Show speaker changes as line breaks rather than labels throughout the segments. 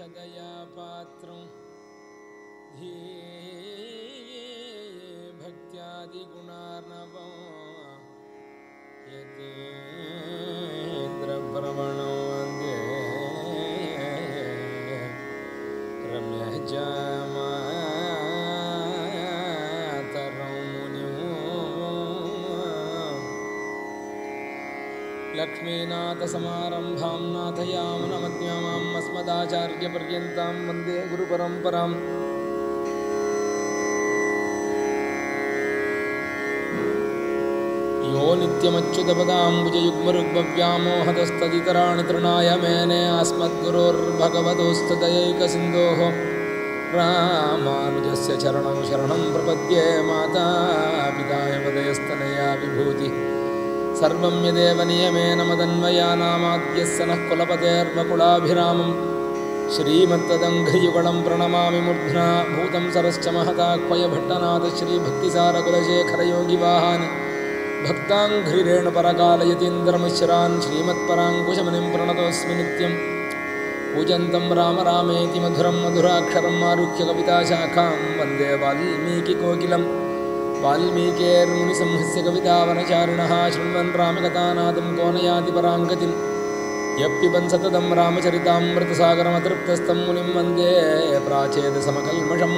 ராமானுஜதயா பாத்திரம் भक्त्यादिगुणार्णवम् यतीन्द्रप्रवणो वन्दे रम्यः जामातरं मुनिम् लक्ष्मीनाथसमारम्भां नाथयामनमध्यमाम् अस्मदाचार्यपर्यन्तां वन्दे गुरुपरम्पराम् यो नित्यमच्युतपदाम्बुजयुग्मरुग्मव्यामोहतस्तदितराणि तृणाय मेने अस्मद्गुरोर्भगवतोस्तदयैकसिन्धोः रामानुजस्य चरणं शरणं प्रपद्ये माता पिताय वदयस्तनया विभूति सर्वं यदेव नियमेन मदन्वयानामाद्यस्य नः कुलपतेर्वकुलाभिरामम् श्रीमत्तदङ्घ्रियुगलं प्रणमामि मूर्ध्ना भूतं सरश्च महताक्वयभट्टनाथ श्रीभक्तिसारकुलशेखरयोगिवाहानि भक्ताङ्घ्रिरेणुपरकालयतीन्द्रमिश्रान् श्रीमत्पराङ्कुशमुनिं प्रणतोऽस्मि नित्यं पूजन्तं राम रामेति मधुरं मधुराक्षरम् आरुह्य कविताशाखां वन्दे वाल्मीकिकोकिलं वाल्मीकेर्मुनिसंहस्य कवितावनचारिणः शृण्वन् रामकथानादं कोनयाति पराङ्गतिम् यप्पिबन् सततं रामचरितामृतसागरमतृप्तस्तं मुनिं वन्दे प्राचेदसमकल्मषं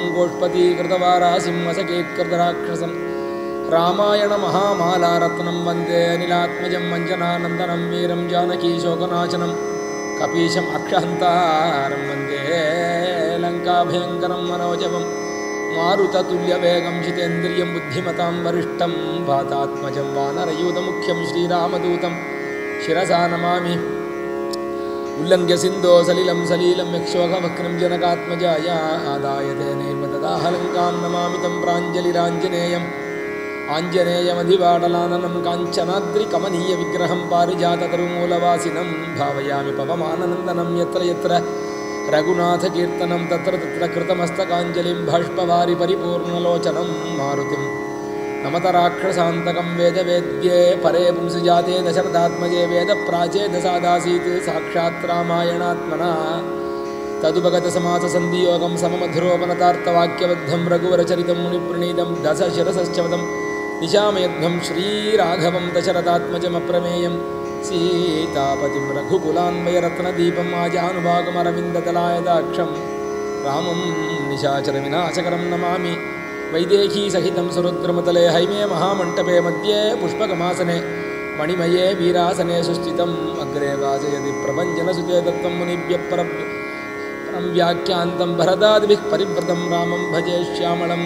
गोष्पतीकृतवारासिंहसकेत्कृतराक्षसं रामायणमहामालारत्नं वन्दे अनिलात्मजं मञ्जनानन्दनं वीरं जानकीशोकनाशनं कपीशम् अक्षहन्तारं वन्दे लङ्काभयङ्करं मनोजवं मारुततुल्यवेगं जितेन्द्रियं बुद्धिमतां वरिष्ठं वातात्मजं वानरयूतमुख्यं श्रीरामदूतं शिरसा नमामि उल्लङ्घ्य सिन्धो सलिलं सलीलं यक्षोघवक्नं जनकात्मजाय आदाय तेनैव ददाहलङ्कां नमामि तं प्राञ्जलिराञ्जनेयम् आञ्जनेयमधिवाडलाननं काञ्चनाद्रिकमनीयविग्रहं पारिजाततरुमूलवासिनं भावयामि पवमाननन्दनं यत्र यत्र रघुनाथकीर्तनं तत्र तत्र कृतमस्तकाञ्जलिं भाष्पवारि परिपूर्णलोचनं मारुतिं नमतराक्षसान्तकं वेदवेद्ये परे पुंसजाते दशरथात्मजे वेदप्राचेदसादासीत् साक्षात् रामायणात्मना तदुपगतसमाससन्धियोगं सममधुरोपनतार्थवाक्यबद्धं रघुवरचरितं मुनिप्रणीतं दशशिरसश्चवदं निशामयध्वं श्रीराघवं दशरथात्मजमप्रमेयं सीतापतिं रघुकुलान्वयरत्नदीपम् आजानुभागमरविन्ददलायदाक्षं रामं निशाचरविनाशकरं नमामि वैदेहीसहितं सुरुद्रमतले हैमे महामण्टपे मध्ये पुष्पकमासने मणिमये वीरासने सुस्थितम् अग्रे वाजयति प्रपञ्चनसुते दत्तं मुनिभ्यः पर परं व्याख्यान्तं भरदादिभिः परिवृतं रामं भजे श्यामलं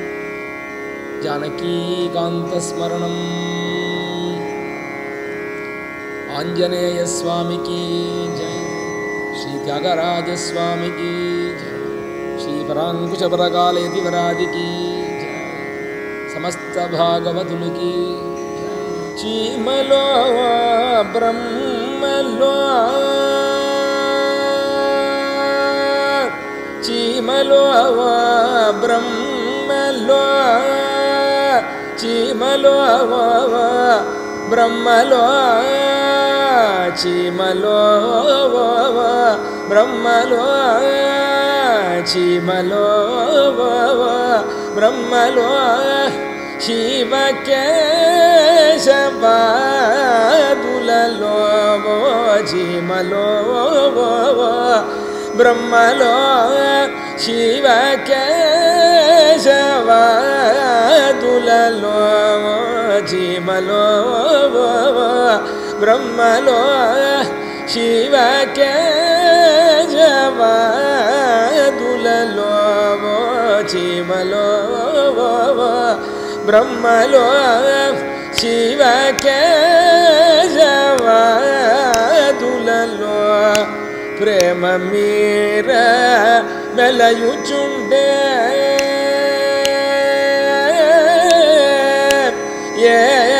जानकीकान्तस्मरणम् आञ्जनेयस्वामिकी जय श्रीत्यागराजस्वामिकी जय श्रीपराङ्कुशपरकालेतिवरादिकी जय समस्तभागवतुलकी चीमलो ब्रह्मलो चीमलो ब्रह्मलो चीमलो ब्रह्मलो चीमलो ब्रह्मलो चीमलो ब्रह्मलो शिवकेशवादुలలో జీమలో బ్రహ్మలో శివకేశవాదులలో జీమలో బ్రహ్మలో శివకేశవాదులలో జీమలో బ్రహ్మలో శివకేశవాదులలో ప్రేమ మీర వెలయుచుండే ఏ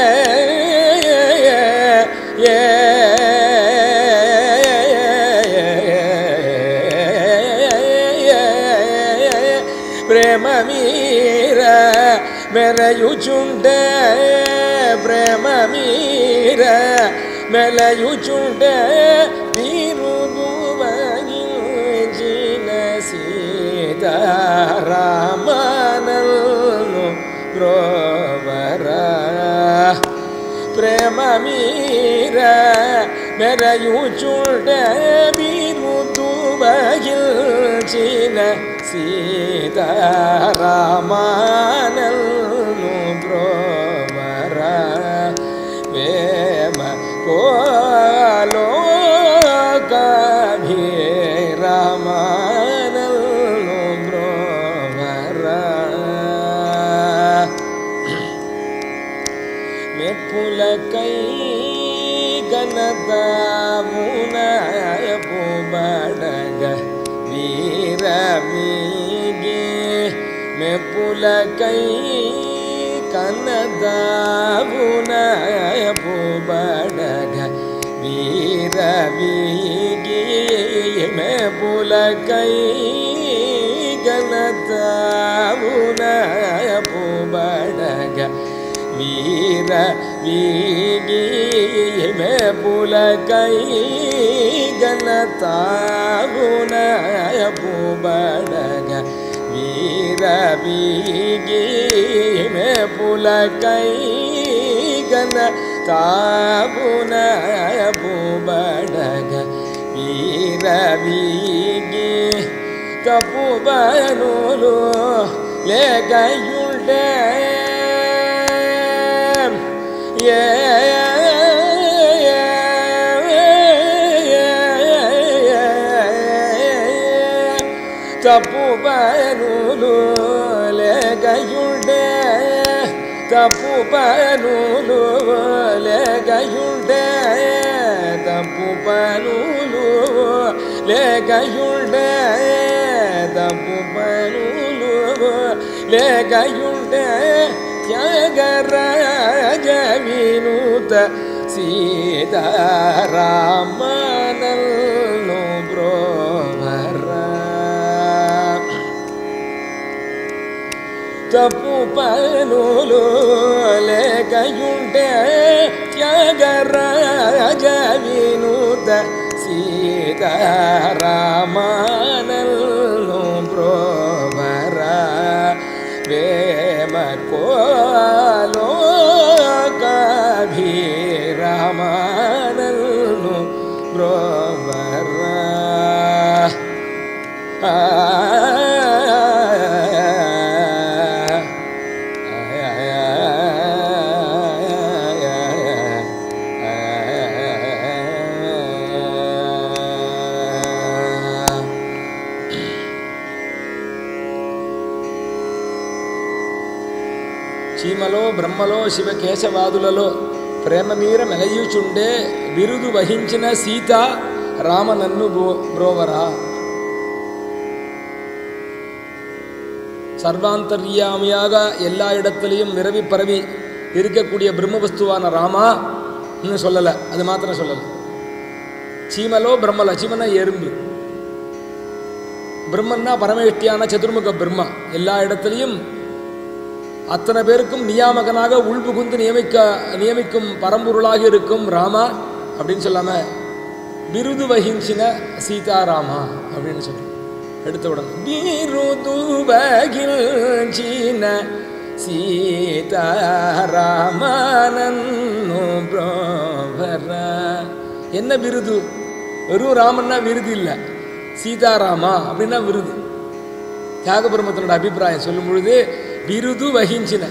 ఏ ప్రేమ మీర మెరయుచుండే ప్రేమ మీర మెలయుచుండే తీరుదు వగిచి ಸೀತಾರಾಮನನ್ನು ಬ್ರೋವರ ಪ್ರೇಮ ಮೀರ ಮೆರೆಯುಚುಂಡ ಬೀರುದು ಬಗಿಲ್ಚಿನ ಸೀತಾರಾಮನನ್ನು ಬ್ರೋವರ ವೇಮ ಕೋಲೋಕಭಿರಮನನ್ನು ಬ್ರೋವರ ಮೆಪ್ಪುಲ ಕೈ ಗನದ ಮುನಾಯ ಪುಬಡಗ ವೀರ ಮೀಗೆ ಮೆಪ್ಪುಲ ಕೈ ಕನದ ಮುನಾಯ ಪುಬಡಗ ವೀರ ಮೀಗೆ ಮೆಪ್ಪುಲ ಕೈ ಗನದ ಮುನಾಯ ಪುಬಡಗ வீர வீகிமே புல கை கனதாகுணய பூபடக வீர வீகிமே புல கை கன தாகுணய பூபடக வீர வீகி தப்புபனூலு லேகையுள்ளே ತಪ್ಪು ಬಯನೂಲು ಲೇಗಯುಂಡೆ ತಪ್ಪು ಬಯನೂಲು ಲೇಗಯುಂಡೆ ತಪ್ಪು ಬನೂಲು ಲೇಗಯುಂಡೆ ತಪ್ಪು ಬನೂಲು ಲೇಗಯುಂಡೆ ತ್ಯಾಗರಾಜ ವಿನೂತ ಸೀತಾರಾಮನಲ್ಲು ಬ್ರೋವರ ತಪ್ಪು ಪನುಲು ಲೇಖಯುಂಟೆ ತ್ಯಾಗರಾಜ ವಿನೂತ ಸೀತಾರಾಮನಲ್ಲು ಬ್ರೋವರ ವೇಮ ಕೋಲೋಕಭಿರಾಮನಲ್ಲು ಬ್ರೋವರ చీమలో బ్రహ్మలో శివకేశవాదులలో ప్రేమ మీర మెలయుచుండే బిరుదు వహించిన సీత రామనన్ను బ్రో బ్రోవరా சர்வாந்தர்யாமியாக எல்லா இடத்துலையும் நிரவி பரவி இருக்கக்கூடிய பிரம்மவஸ்துவான ராமா இன்னும் சொல்லலை அது மாத்திரம் சொல்லலை சீமலோ பிரம்மலோ சீமனா எறும்பு பிரம்மன்னா பரமேஷ்டியான சதுர்முக பிரம்மா எல்லா இடத்துலையும் அத்தனை பேருக்கும் நியாமகனாக உள்புகுந்து நியமிக்க நியமிக்கும் பரம்பொருளாக இருக்கும் ராமா அப்படின்னு சொல்லாம விருது வகிஞ்சின சீதாராமா அப்படின்னு சொல்றோம் எடுத்த உடனே விருது வகிஞ்சின சீதாராமனன்னு புரோவர என்ன விருது வெறும் ராமன்னா விருது இல்லை சீதாராமா அப்படின்னா விருது தியாகபிரமத்தினோட அபிப்பிராயம் சொல்லும் பொழுது விருது வகிஞ்சின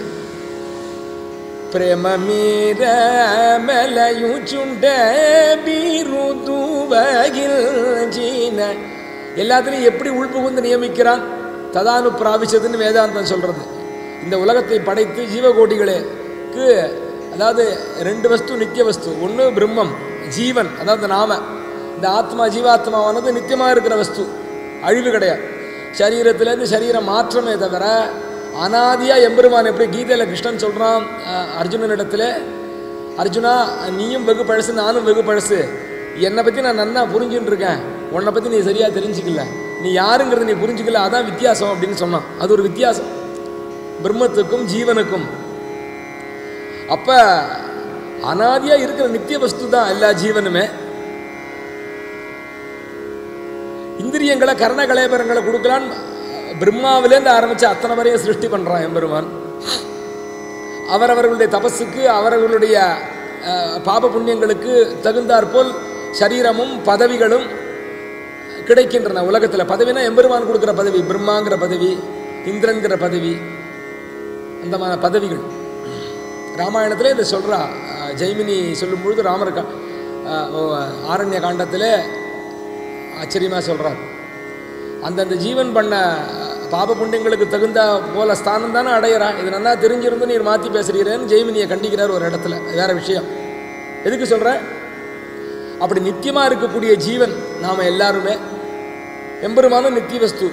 பிரேம மீர மெலயுச்சுண்ட விருது வகிஞ்சின எல்லாத்துலையும் எப்படி உள்புகுந்து நியமிக்கிறான் ததானு பிராபிச்சதுன்னு வேதாந்தம் சொல்றது இந்த உலகத்தை படைத்து ஜீவகோடிகளுக்கு அதாவது ரெண்டு வஸ்து நித்திய வஸ்து ஒன்று பிரம்மம் ஜீவன் அதாவது நாம இந்த ஆத்மா ஜீவாத்மாவானது நித்தியமாக இருக்கிற வஸ்து அழிவு கிடையாது சரீரத்திலேருந்து சரீரம் மாற்றமே தவிர அனாதியாக எம்பெருமான் எப்படி கீதையில் கிருஷ்ணன் சொல்கிறான் அர்ஜுனனிடத்துல அர்ஜுனா நீயும் வெகு பழசு நானும் வெகு பழசு என்னை பற்றி நான் நன்னா புரிஞ்சுட்டு இருக்கேன் உன்னை பற்றி நீ சரியாக தெரிஞ்சுக்கல நீ யாருங்கிறத நீ புரிஞ்சுக்கல அதான் வித்தியாசம் அப்படின்னு சொன்னான் அது ஒரு வித்தியாசம் பிரம்மத்துக்கும் ஜீவனுக்கும் அப்ப அனாதியா இருக்கிற நித்திய வஸ்து தான் எல்லா ஜீவனுமே இந்திரியங்களை கரண கலேபரங்களை கொடுக்கலான்னு பிரம்மாவிலேருந்து ஆரம்பிச்சு அத்தனை வரையும் சிருஷ்டி பண்றான் எம்பெருமான் அவரவர்களுடைய தபஸுக்கு அவரவர்களுடைய அஹ், பாப புண்ணியங்களுக்கு தகுந்தாற்போல் சரீரமும் பதவிகளும் கிடைக்கின்றன உலகத்தில் பதவினா எம்பெருமான் கொடுக்குற பதவி பிரம்மாங்கிற பதவி இந்திரன்கிற பதவி அந்த மாதிரி பதவிகள் ராமாயணத்தில் இதை சொல்கிறா ஜெய்மினி சொல்லும் பொழுது ராமர் கா- அஹ், ஓ, ஆரண்ய காண்டத்தில் ஆச்சரியமாக சொல்கிறார் அந்தந்த ஜீவன் பண்ண பாப புண்ணியங்களுக்கு தகுந்த போல ஸ்தானம் தானே அடையிறான் இது நல்லா தெரிஞ்சிருந்து நீர் மாற்றி பேசுகிறீரேன்னு ஜெய்மினியை கண்டிக்கிறார் ஒரு இடத்துல அது வேற விஷயம் எதுக்கு சொல்கிறேன் அப்படி நித்தியமாக இருக்கக்கூடிய ஜீவன் நாம் எல்லாருமே எம்பெருமானும் நித்திய வஸ்து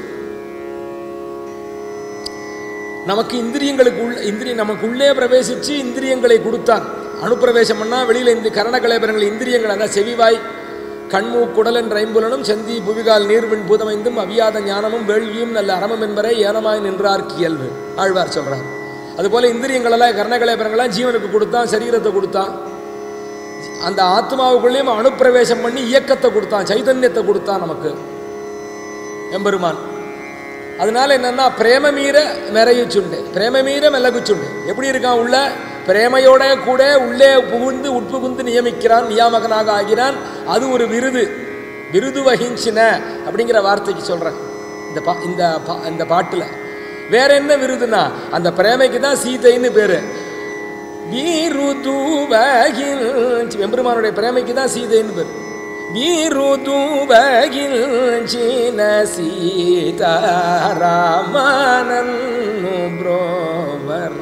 நமக்கு இந்திரியங்களுக்கு உள்ள இந்திரிய நமக்குள்ளே பிரவேசித்து இந்திரியங்களை கொடுத்தான் அனுப்பிரவேசம் பண்ணால் வெளியில் இந்த கரணகலேபரங்கள் இந்திரியங்கள் அதான் செவிவாய் கண்மூ குடல் என்ற ஐம்புலனும் செந்தி புவிகால் நீர்வின் பூதமைந்தும் அவியாத ஞானமும் வேள்வியும் நல்ல அறமும் என்பரை ஏனமாய் நின்றார் இயல்பு ஆழ்வார் சொல்றார் அதுபோல இந்திரியங்களெல்லாம் கர்ணகலேபரங்களாம் ஜீவனுக்கு கொடுத்தான் சரீரத்தை கொடுத்தான் அந்த ஆத்மாவுக்குள்ளேயும் அனுப்பிரவேசம் பண்ணி இயக்கத்தை கொடுத்தான் சைதன்யத்தை கொடுத்தான் நமக்கு எம்பெருமான் அதனால என்னன்னா பிரேம மீற மெரையுச்சுண்டு பிரேம மீற மெல்லகுச்சுண்டு எப்படி இருக்கான் உள்ள பிரேமையோட கூட உள்ளே புகுந்து உட்புகுந்து நியமிக்கிறான் நியாமகனாக ஆகிறான் அது ஒரு விருது விருது வகிஞ்சின அப்படிங்கிற வார்த்தைக்கு சொல்றேன் இந்த பா இந்த பா இந்த பாட்டில் வேற என்ன விருதுனா அந்த பிரேமைக்கு தான் சீதைன்னு பேரு வீருது வகில் எம்பெருமானுடைய பிரேமைக்கு தான் சீதைன்னு பேர் வீருது வகில் சின சீதாராமனன்னு புரோவர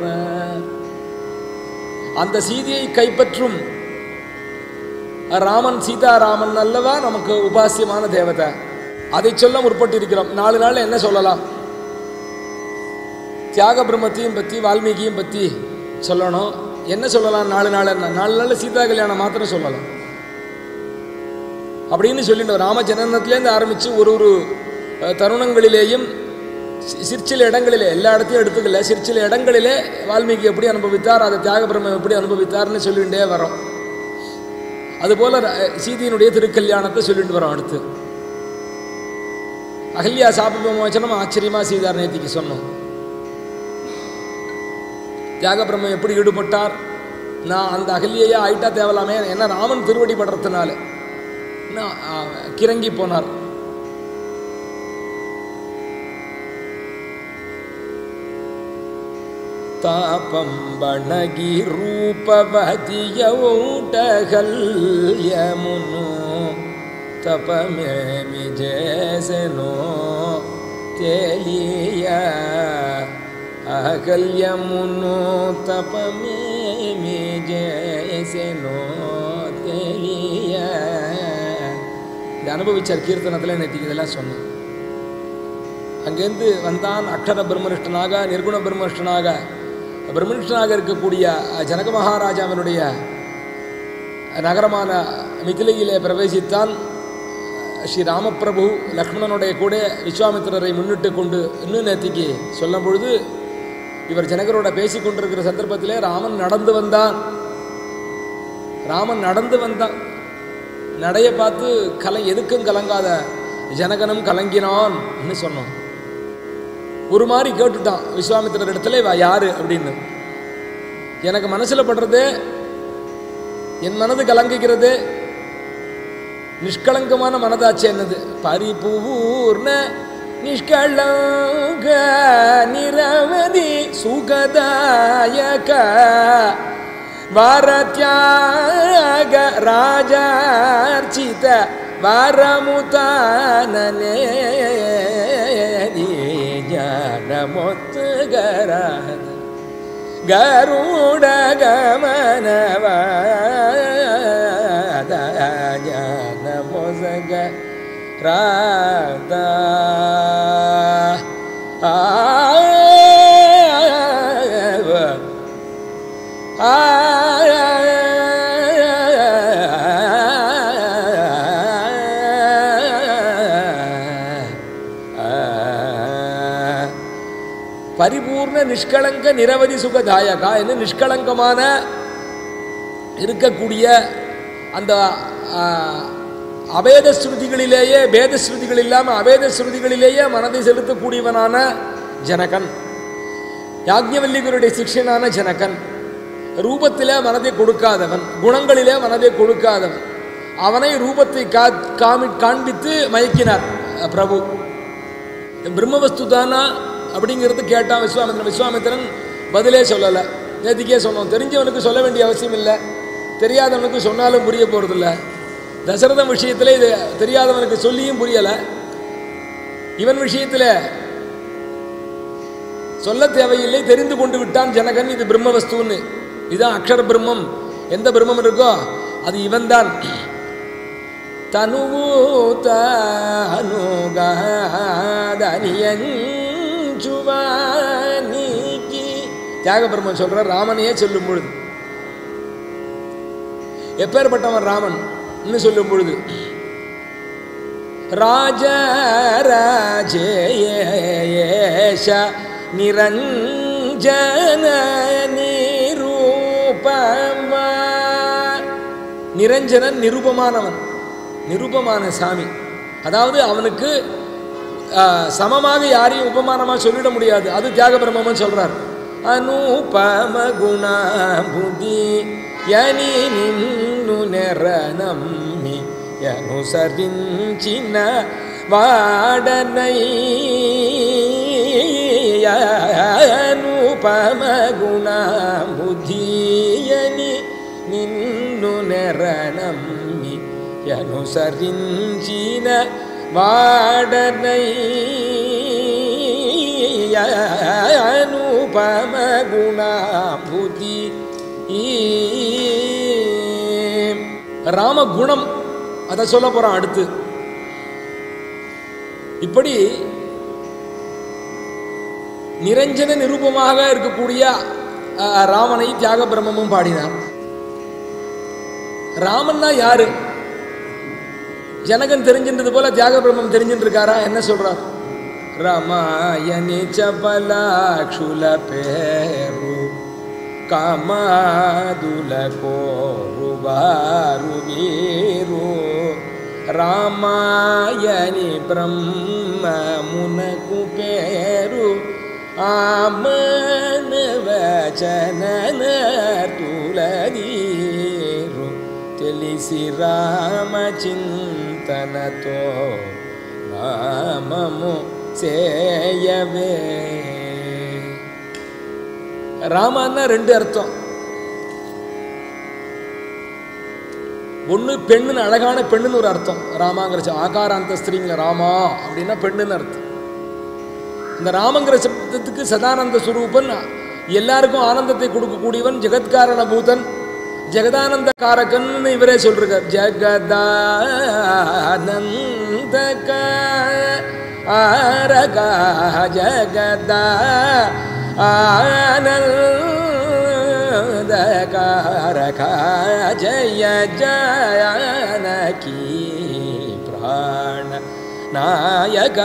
அந்த சீதையை கைப்பற்றும் ராமன் சீதாராமன் அல்லவா நமக்கு உபாசியமான தேவதை அதை சொல்ல முற்பட்டிருக்கிறோம் நாலு நாள் என்ன சொல்லலாம் தியாக பிரம்மத்தையும் பற்றி வால்மீகியும் பற்றி சொல்லணும் என்ன சொல்லலாம் நாலு நாள் என்ன நாலு நாள் சீதா கல்யாணம் மாத்திரம் சொல்லலாம் அப்படின்னு சொல்லிட்டு ராம ஜனனத்திலேருந்து ஆரம்பித்து ஒரு ஒரு அஹ், தருணங்களிலேயும் சி- சிற்சில இடங்களிலே எல்லா இடத்தையும் எடுத்துக்கல சிற்சில இடங்களிலே வால்மீகி எப்படி அனுபவித்தார் அதை தியாக பிரம்மம் எப்படி அனுபவித்தார்னு சொல்லிகிட்டே வரோம் அதுபோல ர- சீதையினுடைய திருக்கல்யாணத்தை சொல்லிட்டு வரோம் அடுத்து அகல்யா சாப விமோச்சனம் ஆச்சரியமா செய்தார் நேத்திக்கு சொன்னோம் தியாக பிரம்மம் எப்படி ஈடுபட்டார் நான் அந்த அகல்யையா ஆயிட்டா தேவலாமே என்ன ராமன் திருவடி படுறதுனால நான், ஆ, கிறங்கி போனார் ತಾಪಂ ಬಣಗಿ ರೂಪವತಿಯೌಟಗಲ್ಯಮುನು ತಪಮೇಮಿ ಜೇಸೆನೋ ತೇಲಿಯ ಅಹಲ್ಯಮುನು ತಪಮೇಮಿ ஜேசனோ தெரிய இது அனுபவிச்சார் கீர்த்தனத்தில் நேற்றுக்கு இதெல்லாம் சொன்னேன் அங்கேருந்து வந்தான் அக்ஷர பிரம்மனிஷ்டனாக நிர்குண பிரம்மனிஷ்டனாக பிரம்மனிஷ்டனாக இருக்கக்கூடிய ஜனக மகாராஜாவினுடைய நகரமான மிதிலையிலே பிரவேசித்தான் ஸ்ரீ ராமபிரபு லக்ஷ்மணனுடைய கூட விஸ்வாமித்திரரை முன்னிட்டு கொண்டு இன்னும் நேத்திக்கு சொல்லும் பொழுது இவர் ஜனகரோட பேசி கொண்டிருக்கிற சந்தர்ப்பத்திலே ராமன் நடந்து வந்தான் ராமன் நடந்து வந்தான் நடைய பார்த்து கல எதுக்கும் கலங்காத ஜனகனும் கலங்கினான்னு சொன்னோம் ஒரு மாதிரி கேட்டுட்டான் விஸ்வாமித்திரர் இடத்துல இவ யாரு அப்படின்னு எனக்கு மனசில் படுறது என் மனது கலங்குகிறது நிஷ்கலங்கமான மனதாச்சு என்னது பரிபூர்ண நிஷ்கலங்க நிரவதி சுகதாயக வாரத்யாக ராஜார்ச்சித வாரமுதானனே ஞானமொத்துகராத ಗರುಡ ಗಮನವಾದ ಜ್ಞಾನ ಮೊಸಗ ರಾಧ பரிபூர்ண நிஷ்கலங்க நிரவதி சுகதாயகா என்று நிஷ்கலங்கமான இருக்கக்கூடிய அந்த ஆ, அபேத ஸ்ருதிகளிலேயே பேத ஸ்ருதிகள் இல்லாமல் அபேத ஸ்ருதிகளிலேயே மனதை செலுத்தக்கூடியவனான ஜனகன் யாக்ஞவல்லிகருடைய சிஷ்யனான ஜனகன் ரூபத்திலே மனதை கொடுக்காதவன் குணங்களிலே மனதை கொடுக்காதவன் அவனை ரூபத்தை கா காமி காண்பித்து மயக்கினார் அஹ், பிரபு பிரம்மவஸ்து தானா அப்படிங்கிறது கேட்டான் விஸ்வாமித்திரன் விஸ்வாமித்திரன் பதிலே சொல்லலை நேத்திக்கே சொன்னோம் தெரிஞ்சவனுக்கு சொல்ல வேண்டிய அவசியம் இல்லை தெரியாதவனுக்கு சொன்னாலும் புரிய போகிறதில்ல தசரதன் விஷயத்தில் இது தெரியாதவனுக்கு சொல்லியும் புரியலை இவன் விஷயத்தில் சொல்ல தேவையில்லை தெரிந்து கொண்டு விட்டான் ஜனகன் இது பிரம்மவஸ்துன்னு இதுதான் அக்ஷர பிரம்மம் எந்த பிரம்மம் இருக்கோ அது இவன்தான் தனுகூதனியஞ்சுவானிக்கு தியாக பிரம்மன் சொல்ற ராமனையே சொல்லும் பொழுது எப்பேற்பட்டவன் ராமன் இன்னும் சொல்லும் பொழுது ராஜராஜேஷ நிரஞ்சன நிரூபமா நிரஞ்சனன் நிருபமானவன் நிருபமான சாமி அதாவது அவனுக்கு ஆ, சமமாக யாரையும் உபமானமாக சொல்லிட முடியாது அது தியாக பிரம்மன் சொல்றார் அனுபம குணாபுதி యని నిన్ను నెరనమ్మి అనుసరించిన వాడనయ్యనుపమ గుణ బుద్ధియని నిన్ను నెరనమ్మి అనుసరించిన వాడనయ్యనుపమ గుణ బుద్ధి ఈ ராமகுணம் அதை சொல்ல போறான் அடுத்து இப்படி நிரஞ்சன நிரூபமாக இருக்கக்கூடிய அஹ், ராமனை தியாக பிரம்மமும் பாடினார் ராமன்னா யாரு ஜனகன் தெரிஞ்சின்றது போல தியாக பிரம்மம் தெரிஞ்சுட்டு இருக்காரா என்ன சொல்றார் రామాయని చపలాక్షుల పేరు కామాదుల కోరువారు వీరు రామాయని బ్రహ్మమునకు పేరు ఆమనవచనతులదీరు తెలిసి రామచింతనతో నామము చేయవే ராமன்னா ரெண்டு அர்த்தம் ஒன்று பெண்ணுன்னு அழகான பெண்ணுன்னு ஒரு அர்த்தம் ராமாங்கிற ச- ஆகாராந்த ஸ்திரீங்கள ராமா அப்படின்னா பெண்ணுன்னு அர்த்தம் இந்த ராமங்கிற சப்தத்துக்கு சதானந்த சுரூபன் எல்லாருக்கும் ஆனந்தத்தை கொடுக்கக்கூடியவன் ஜெகத்காரண பூதன் ஜெகதானந்த காரகன்னு இவரே சொல்றார் ஜெகதானந்த ஆரகா ஜெகதா ஆனந்த காரகா ஜய ஜானகி பிராண நாயக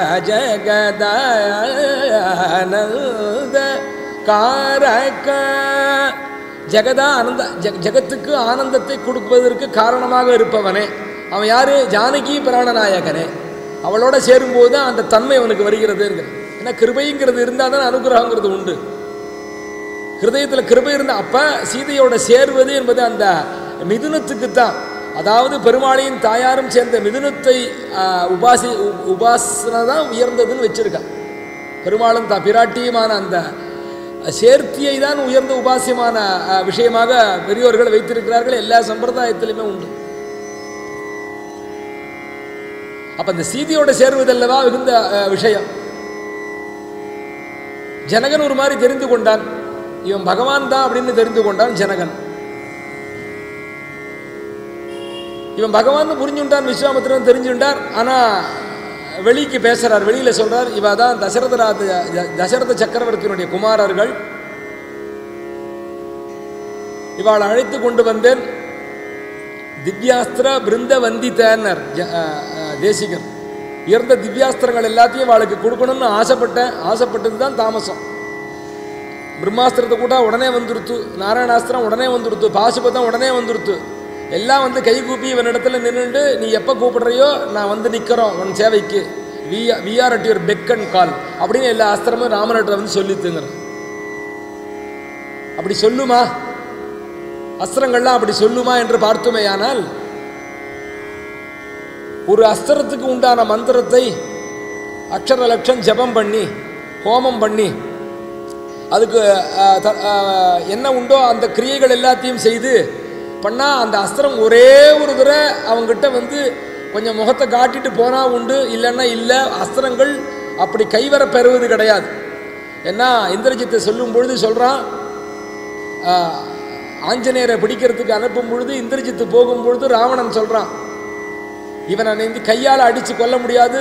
ஜகதானந்த காரக ஜெகதா ஆனந்த ஜெக- ஜெகத்துக்கு ஆனந்தத்தை கொடுப்பதற்கு காரணமாக இருப்பவனே அவன் யாரு ஜானகி பிராணநாயகனே அவளோட சேரும்போது தான் அந்த தன்மை அவனுக்கு வருகிறதுங்கிற ஏன்னா கிருபைங்கிறது இருந்தால் தான் அனுகிரகங்கிறது உண்டு ஹிருதயத்தில் கிருபை இருந்த அப்ப சீதையோட சேர்வது என்பது அந்த மிதுனத்துக்கு தான் அதாவது பெருமாளையின் தாயாரும் சேர்ந்த மிதுனத்தை ஆ, உபாசி உ- உபாசனை தான் உயர்ந்ததுன்னு வச்சிருக்கா பெருமாளும் தா பிராட்டியுமான அந்த சேர்த்தியை தான் உயர்ந்த உபாசியமான ஆ, விஷயமாக பெரியோர்கள் வைத்திருக்கிறார்கள் எல்லா சம்பிரதாயத்திலுமே உண்டு அப்ப அந்த சீதையோட சேர்வதல்லவா மிகுந்த ஆ, விஷயம் ஜனகன் ஒரு மாதிரி தெரிந்து கொண்டான் இவன் பகவான் தான் அப்படின்னு தெரிந்து கொண்டான் ஜனகன் இவன் பகவான் புரிஞ்சுட்டான் விஸ்வாமித்திரன் தெரிஞ்சுட்டார் ஆனா வெளிக்கு பேசுறார் வெளியில சொல்றார் இவ தான் தசரத ராஜ- த- தசரத சக்கரவர்த்தியினுடைய குமாரர்கள் இவாளை அழைத்து கொண்டு வந்தேன் திவ்யாஸ்திர பிருந்த வந்தித்தனர் ஜ- அஹ், அஹ், தேசிகன் உயர்ந்த திவ்யாஸ்திரங்கள் எல்லாத்தையும் அவளுக்கு கொடுக்கணும்னு ஆசைப்பட்டேன் ஆசைப்பட்டது தான் தாமசம் பிரம்மாஸ்திரத்தை கூட உடனே வந்துருத்து நாராயணாஸ்திரம் உடனே வந்துருத்து பாசுபதம் உடனே வந்துருத்து எல்லாம் வந்து கை கூப்பி இவனிடத்துல நின்றுண்டு நீ எப்போ கூப்பிடுறியோ நான் வந்து நிற்கிறோம் உன் சேவைக்கு we we are at your beck and call அப்படின்னு எல்லா அஸ்திரமும் ராமனிடத்தில் வந்து சொல்லித்துங்கிறேன் அப்படி சொல்லுமா அஸ்திரங்கள்லாம் அப்படி சொல்லுமா என்று பார்த்தோமேயானால் ஒரு அஸ்திரத்துக்கு உண்டான மந்திரத்தை அக்ஷர லட்சம் ஜபம் பண்ணி ஹோமம் பண்ணி அதுக்கு அஹ், த- அஹ், என்ன உண்டோ அந்த கிரியைகள் எல்லாத்தையும் செய்து பண்ணால் அந்த அஸ்திரம் ஒரே ஒரு தடவை அவங்ககிட்ட வந்து கொஞ்சம் முகத்தை காட்டிட்டு போனால் உண்டு இல்லைன்னா இல்லை அஸ்திரங்கள் அப்படி கைவர பெறுவது கிடையாது ஏன்னா இந்திரஜித்தை சொல்லும் பொழுது சொல்கிறான் ஆஞ்சநேயரை பிடிக்கிறதுக்கு அனுப்பும் பொழுது இந்திரஜித்து போகும் பொழுது ராவணன் சொல்கிறான் இவனை வந்து கையால் அடித்து கொல்ல முடியாது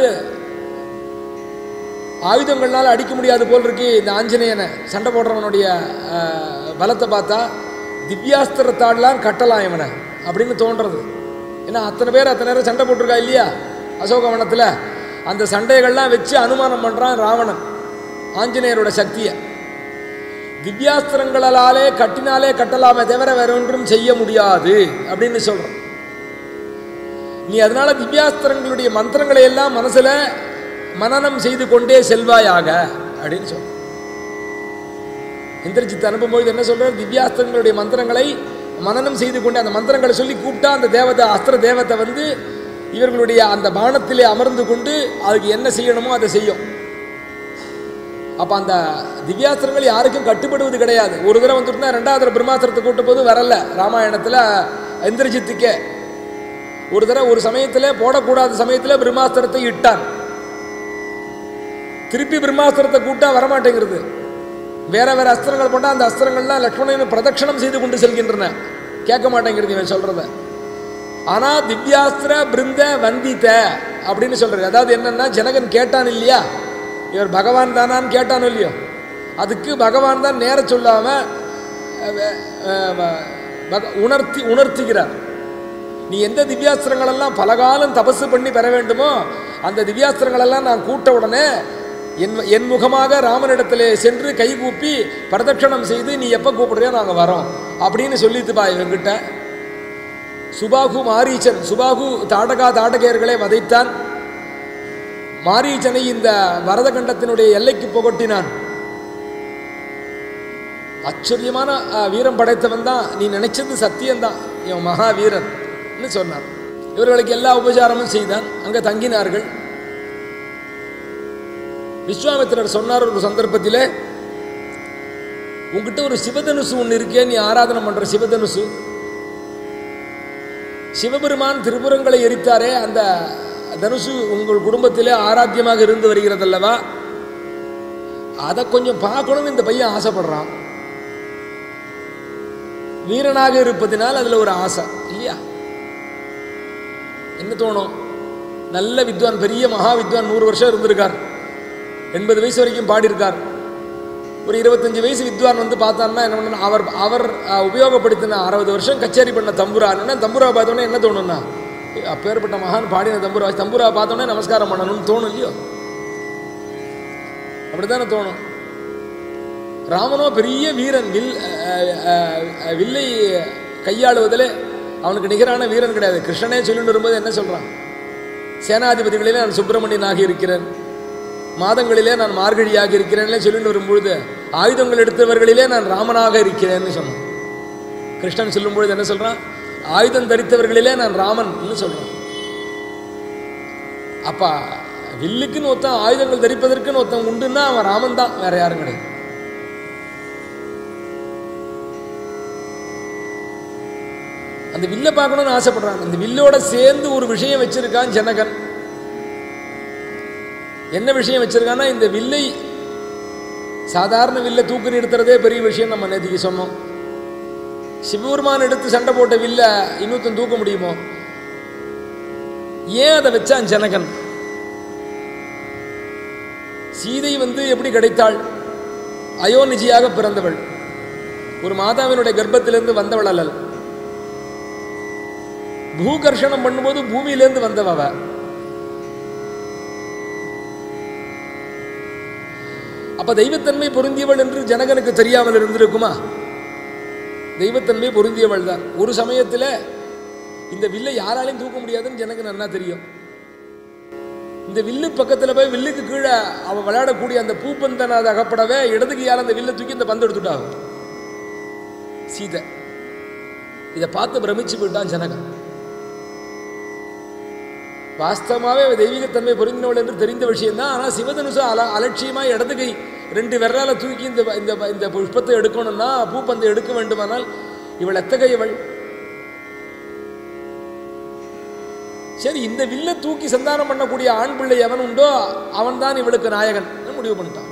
ஆயுதங்கள்னால அடிக்க முடியாது போல் இருக்கு இந்த ஆஞ்சநேயனை சண்டை போடுறவனுடைய அஹ், பலத்தை பார்த்தா திவ்யாஸ்திரத்தாடலாம் கட்டலாம் இவனை அப்படின்னு தோன்றது ஏன்னா அத்தனை பேர் அத்தனை நேரம் சண்டை போட்டிருக்கா இல்லையா அசோகவனத்தில் அந்த சண்டைகள்லாம் வச்சு அனுமானம் பண்ணுறான் ராவணன் ஆஞ்சநேயரோட சக்தியை திவ்யாஸ்திரங்களாலே கட்டினாலே கட்டலாமே தவிர வேற ஒன்றும் செய்ய முடியாது அப்படின்னு சொல்கிறான் நீ அதனால திவ்யாஸ்திரங்களுடைய மந்திரங்களை எல்லாம் மனசுல மனனம் செய்து கொண்டே செல்வாயாக அப்படின்னு சொல்ற இந்திரஜித் அனுப்பும்போது என்ன சொல்றார் திவ்யாஸ்திரங்களுடைய மந்திரங்களை மனனம் செய்து கொண்டு அந்த மந்திரங்களை சொல்லி கூப்பிட்டா அந்த தேவதை அஸ்திர தேவதை வந்து இவர்களுடைய அந்த பானத்திலே அமர்ந்து கொண்டு அதுக்கு என்ன செய்யணுமோ அதை செய்யும் அப்போ அந்த திவ்யாஸ்திரங்கள் யாருக்கும் கட்டுப்படுவது கிடையாது ஒரு தடவை வந்துட்டுனா ரெண்டாவது தடவை பிரம்மாஸ்திரத்தை கூட்ட போது வரல ராமாயணத்தில் இந்திரஜித்துக்கே ஒரு தடவை ஒரு சமயத்தில் போடக்கூடாத சமயத்தில் பிரம்மாஸ்திரத்தை இட்டான் திருப்பி பிரம்மாஸ்திரத்தை கூட்டா வரமாட்டேங்கிறது வேற வேற அஸ்திரங்கள் போட்டால் அந்த அஸ்திரங்கள்லாம் லக்ஷ்மணன் பிரதட்சணம் செய்து கொண்டு செல்கின்றன கேட்க மாட்டேங்கிறது இவன் சொல்றத ஆனா திவ்யாஸ்திர பிருந்த வந்தித அப்படின்னு சொல்றாரு அதாவது என்னன்னா ஜனகன் கேட்டான் இல்லையா இவர் பகவான் தானான்னு கேட்டானோ இல்லையோ அதுக்கு பகவான் தான் நேர சொல்லாம அஹ், அஹ், பக- உணர்த்தி உணர்த்துகிறார் நீ எந்த திவ்யாஸ்திரங்களெல்லாம் பலகாலம் தபசு பண்ணி பெற வேண்டுமோ அந்த திவ்யாஸ்திரங்களெல்லாம் நான் கூட்ட உடனே என் என் முகமாக ராமனிடத்திலே சென்று கைகூப்பி பிரதட்சணம் செய்து நீ எப்போ கூப்பிடுறியோ நாங்கள் வரோம் அப்படின்னு சொல்லித்துப்பா இவங்கிட்ட சுபாகு மாரீச்சன் சுபாகு தாடகா தாடகையர்களை வதைத்தான் மாரீச்சனை இந்த வரதகண்டத்தினுடைய எல்லைக்கு புகட்டினான் ஆச்சரியமான அஹ், வீரம் படைத்தவன் தான் நீ நினைச்சது சத்தியம்தான் இவன் மகாவீரன் சொன்னான் இவர்களுக்கு எல்லா உபச்சாரமும் செய்தான் அங்கே தங்கினார்கள் விஸ்வாமித்திரர் சொன்னார் ஒரு சந்தர்ப்பத்தில் உங்ககிட்ட ஒரு சிவதனுசு ஒன்று இருக்கே நீ ஆராதனை பண்ற சிவதனுசு சிவபெருமான் திரிபுரங்களை எரித்தாரே அந்த தனுசு உங்கள் குடும்பத்திலே ஆராத்தியமாக இருந்து வருகிறதல்லவா அதை கொஞ்சம் பார்க்கணும்னு இந்த பையன் ஆசைப்படுறான் வீரனாக இருப்பதினால் அதில் ஒரு ஆசை இல்லையா என்ன தோணும் நல்ல வித்வான் பெரிய மகா வித்வான் நூறு வருஷம் இருந்திருக்கார் எண்பது வயசு வரைக்கும் பாடியிருக்கார் ஒரு இருபத்தஞ்சு வயசு வித்வான் வந்து பார்த்தான்னா என்ன பண்ணணும் அவர் அவர் அஹ், உபயோகப்படுத்தின அறுபது வருஷம் கச்சேரி பண்ண தம்புரான்னு தம்புரா பார்த்தோன்னே என்ன தோணும்னா அப்பேற்பட்ட மகான் பாடின தம்புரா தம்புரா பார்த்தோன்னே நமஸ்காரம் பண்ணணும்னு தோணும் இல்லையோ அப்படித்தானே தோணும் ராமனோ பெரிய வீரன் வில் அஹ், அஹ், அஹ், வில்லை கையாளுவதில் அவனுக்கு நிகரான வீரன் கிடையாது கிருஷ்ணனே சொல்லிட்டு வரும்போது என்ன சொல்றான் சேனாதிபதிகளிலே நான் சுப்பிரமணியனாக இருக்கிறேன் மாதங்களிலே நான் மார்கழியாக இருக்கிறேன்ல சொல்லிட்டு வரும்பொழுது ஆயுதங்கள் எடுத்தவர்களிலே நான் ராமனாக இருக்கிறேன்னு சொன்னான் கிருஷ்ணன் சொல்லும்பொழுது என்ன சொல்றான் ஆயுதம் தரித்தவர்களிலே நான் ராமன் சொல்றான் அப்பா வில்லுக்குன்னு ஒருத்தன் ஆயுதங்கள் தரிப்பதற்குன்னு ஒருத்தன் உண்டுன்னா அவன் ராமன் தான் வேற யாரும் கிடையாது அந்த வில்லை பார்க்கணும்னு ஆசைப்படுறான் அந்த வில்லோட சேர்ந்து ஒரு விஷயம் வச்சிருக்கான் ஜனகன் என்ன விஷயம் வச்சிருக்கான்னா இந்த வில்லை சாதாரண வில்லை தூக்கி நிறுத்துறதே பெரிய விஷயம் நம்ம நேற்றுக்கு சொன்னோம் சிவபெருமான் எடுத்து சண்டை போட்ட வில்ல இன்னொருத்தன் தூக்க முடியுமோ ஏன் அதை வச்சான் ஜனகன் சீதை வந்து எப்படி கிடைத்தாள் அயோனிஜியாக பிறந்தவள் ஒரு மாதாவினுடைய கர்ப்பத்திலிருந்து வந்தவள் அல்லல் பூகர்ஷணம் பண்ணும்போது பூமியிலேருந்து வந்தவ அவ அப்ப தெய்வத்தன்மை பொருந்தியவள் என்று ஜனகனுக்கு தெரியாமல் இருந்திருக்குமா தெய்வத்தன்மை பொருந்தியவள் தான் ஒரு சமயத்தில் இந்த வில்லை யாராலையும் தூக்க முடியாதுன்னு எனக்கு நல்லா தெரியும் இந்த வில்லு பக்கத்துல போய் வில்லுக்கு கீழே அவ விளையாடக்கூடிய அந்த பூப்பந்தன் அது அகப்படவே இடது கையால் அந்த வில்லை தூக்கி இந்த பந்து எடுத்துட்டாங்க சீதை இதை பார்த்து பிரமிச்சு போயிட்டான் ஜனகன் வாஸ்தவமாவே அவ தெய்வீகத்தன்மை பொருந்தினவள் என்று தெரிந்த விஷயம்தான் ஆனால் சிவதனுசு அல அலட்சியமாக இடது கை ரெண்டு விரலால தூக்கி இந்த இந்த இந்த புஷ்பத்தை எடுக்கணும்னா பூப்பந்தை எடுக்க வேண்டுமானால் இவள் எத்தகையவள் சரி இந்த வில்லை தூக்கி சந்தானம் பண்ணக்கூடிய ஆண் பிள்ளை எவன் உண்டோ அவன் தான் இவளுக்கு நாயகன் முடிவு பண்ணிட்டான்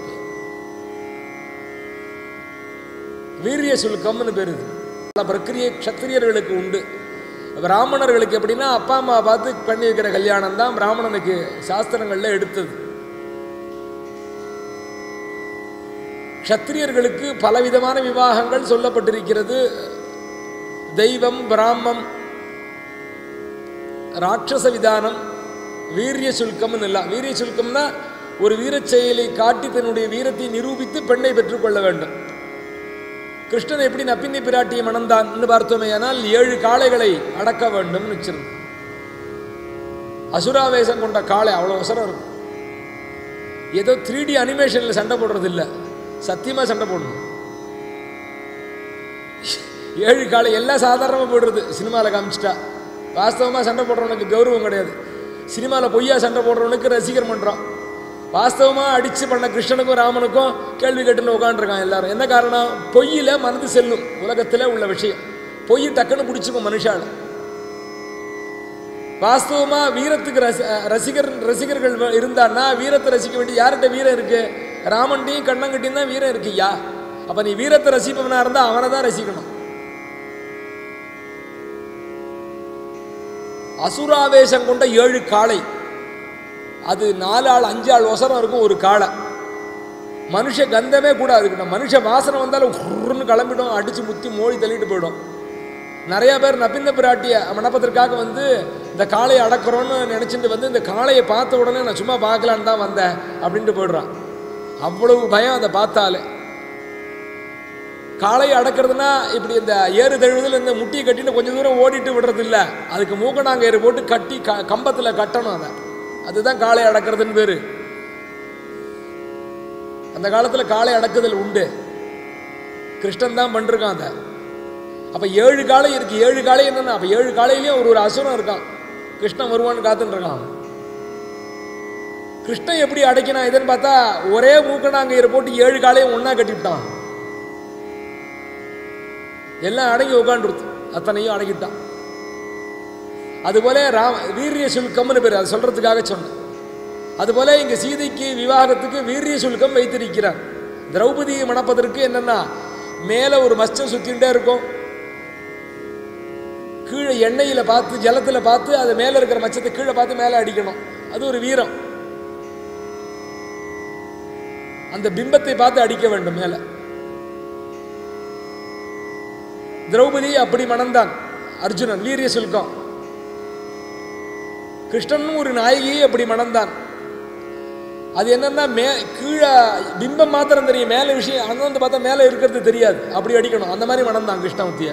வீரிய சுல்கம்னு பேர் இது பல பிரக்கிரியை க்ஷத்திரியர்களுக்கு உண்டு பிராமணர்களுக்கு எப்படின்னா அப்பா அம்மா பார்த்து பண்ணி வைக்கிற கல்யாணம் தான் பிராமணனுக்கு சாஸ்திரங்கள்ல எடுத்தது க்ஷத்திரியர்களுக்கு பலவிதமான விவாகங்கள் சொல்லப்பட்டிருக்கிறது தெய்வம் பிராமம் ராட்சச விதானம் வீரிய சுல்கம்னு இல்லை வீரிய சுல்கம்னா ஒரு வீரச் செயலை காட்டி தன்னுடைய வீரத்தை நிரூபித்து பெண்ணை பெற்றுக்கொள்ள வேண்டும் கிருஷ்ணன் எப்படி நப்பின்னி பிராட்டியை மணந்தான்னு பார்த்தோமேயானால் ஏழு காளைகளை அடக்க வேண்டும்னு வச்சிருந்தான் அசுராவேசம் கொண்ட காளை அவ்வளோ அவசரம் இருக்கும் ஏதோ த்ரீ டி அனிமேஷனில் சண்டை போடுறது இல்லை சத்தியமாக சண்டை போடணும் ஏழு காளை எல்லாம் சாதாரணமாக போடுறது சினிமாவில் காமிச்சிட்டா வாஸ்தவமாக சண்டை போடுறவனுக்கு கௌரவம் கிடையாது சினிமாவில் பொய்யா சண்டை போடுறவனுக்கு ரசிகர் பண்ணுறான் வாஸ்தவமாக அடித்து பண்ண கிருஷ்ணனுக்கும் ராமனுக்கும் கேள்வி கேட்டுன்னு உட்காந்துருக்கான் எல்லாரும் என்ன காரணம் பொய்யில் மனது செல்லும் உலகத்தில் உள்ள விஷயம் பொய் டக்குன்னு பிடிச்சிக்கும் மனுஷால வாஸ்தவமாக வீரத்துக்கு ரசி ரசிகர் ரசிகர்கள் வ- இருந்தான்னா வீரத்தை ரசிக்க வேண்டிய யார்கிட்ட வீரம் இருக்கு ராமன்டையும் கண்ணங்கட்டியும் தான் வீரம் இருக்குய்யா அப்போ நீ வீரத்தை ரசிப்பவனா இருந்தால் அவனை தான் ரசிக்கணும் அசுராவேசம் கொண்ட ஏழு காளை அது நாலு ஆள் அஞ்சு ஆள் ஒசரம் இருக்கும் ஒரு காளை மனுஷ கந்தமே கூட அதுக்கு மனுஷ வாசனை வந்தாலும் உருன்னு கிளம்பிடும் அடிச்சு முத்தி மோடி தள்ளிட்டு போயிடும் நிறைய பேர் நபிந்த பிராட்டிய மணப்பதற்காக வந்து இந்த காளையை அடக்கிறோன்னு நினச்சிட்டு வந்து இந்த காளையை பார்த்த உடனே நான் சும்மா பார்க்கலான்னு தான் வந்தேன் அப்படின்ட்டு போயிடுறான் அவ்வளவு பயம் அதை பார்த்தாலே காளையை அடக்கிறதுனா இப்படி இந்த ஏறு தழுவுதல் இந்த முட்டியை கட்டிட்டு கொஞ்சம் தூரம் ஓடிட்டு விடுறது இல்ல அதுக்கு மூக்கணாங்கயிறு போட்டு கட்டி க கம்பத்தில் கட்டணும் அதை அதுதான் காளை அடக்கிறதுன்னு பேரு அந்த காலத்தில் காளை அடக்குதல் உண்டு கிருஷ்ணன் தான் பண்ணிருக்கான் அதை அப்போ ஏழு காளை இருக்கு ஏழு காளை என்னன்னா அப்போ ஏழு காளையிலையும் ஒரு ஒரு அசுரம் இருக்கான் கிருஷ்ணன் வருவான்னு காத்துட்டு இருக்கான் கிருஷ்ணன் எப்படி அடைக்கினான் இதுன்னு பார்த்தா ஒரே மூக்கணாங்கயிறு போட்டு ஏழு காளையும் ஒண்ணா கட்டிவிட்டான் எல்லாம் அடங்கி உட்காந்துருது அத்தனையும் அடங்கிட்டான் அதுபோல ராம வீரிய சுல்கம்னு பேர் அதை சொல்றதுக்காக சொன்னேன் அதுபோல இங்க சீதைக்கு விவாகத்துக்கு வீரிய சுல்கம் வைத்திருக்கிறார் திரௌபதியை மணப்பதற்கு என்னன்னா மேலே ஒரு மச்சம் சுத்தின்டே இருக்கும் கீழே எண்ணெயில பார்த்து ஜலத்துல பார்த்து அது மேலே இருக்கிற மச்சத்தை கீழே பார்த்து மேலே அடிக்கணும் அது ஒரு வீரம் அந்த பிம்பத்தை பார்த்து அடிக்க வேண்டும் மேலே திரௌபதி அப்படி மணந்தான் அர்ஜுனன் வீரிய சுல்கம் கிருஷ்ணனும் ஒரு நாயகியை அப்படி மணந்தான் அது என்னன்னா மே கீழே பிம்பம் மாத்திரம் தெரியும் மேலே விஷயம் அங்க வந்து பார்த்தா மேலே இருக்கிறது தெரியாது அப்படி அடிக்கணும் அந்த மாதிரி மணந்தான் கிருஷ்ணவத்திய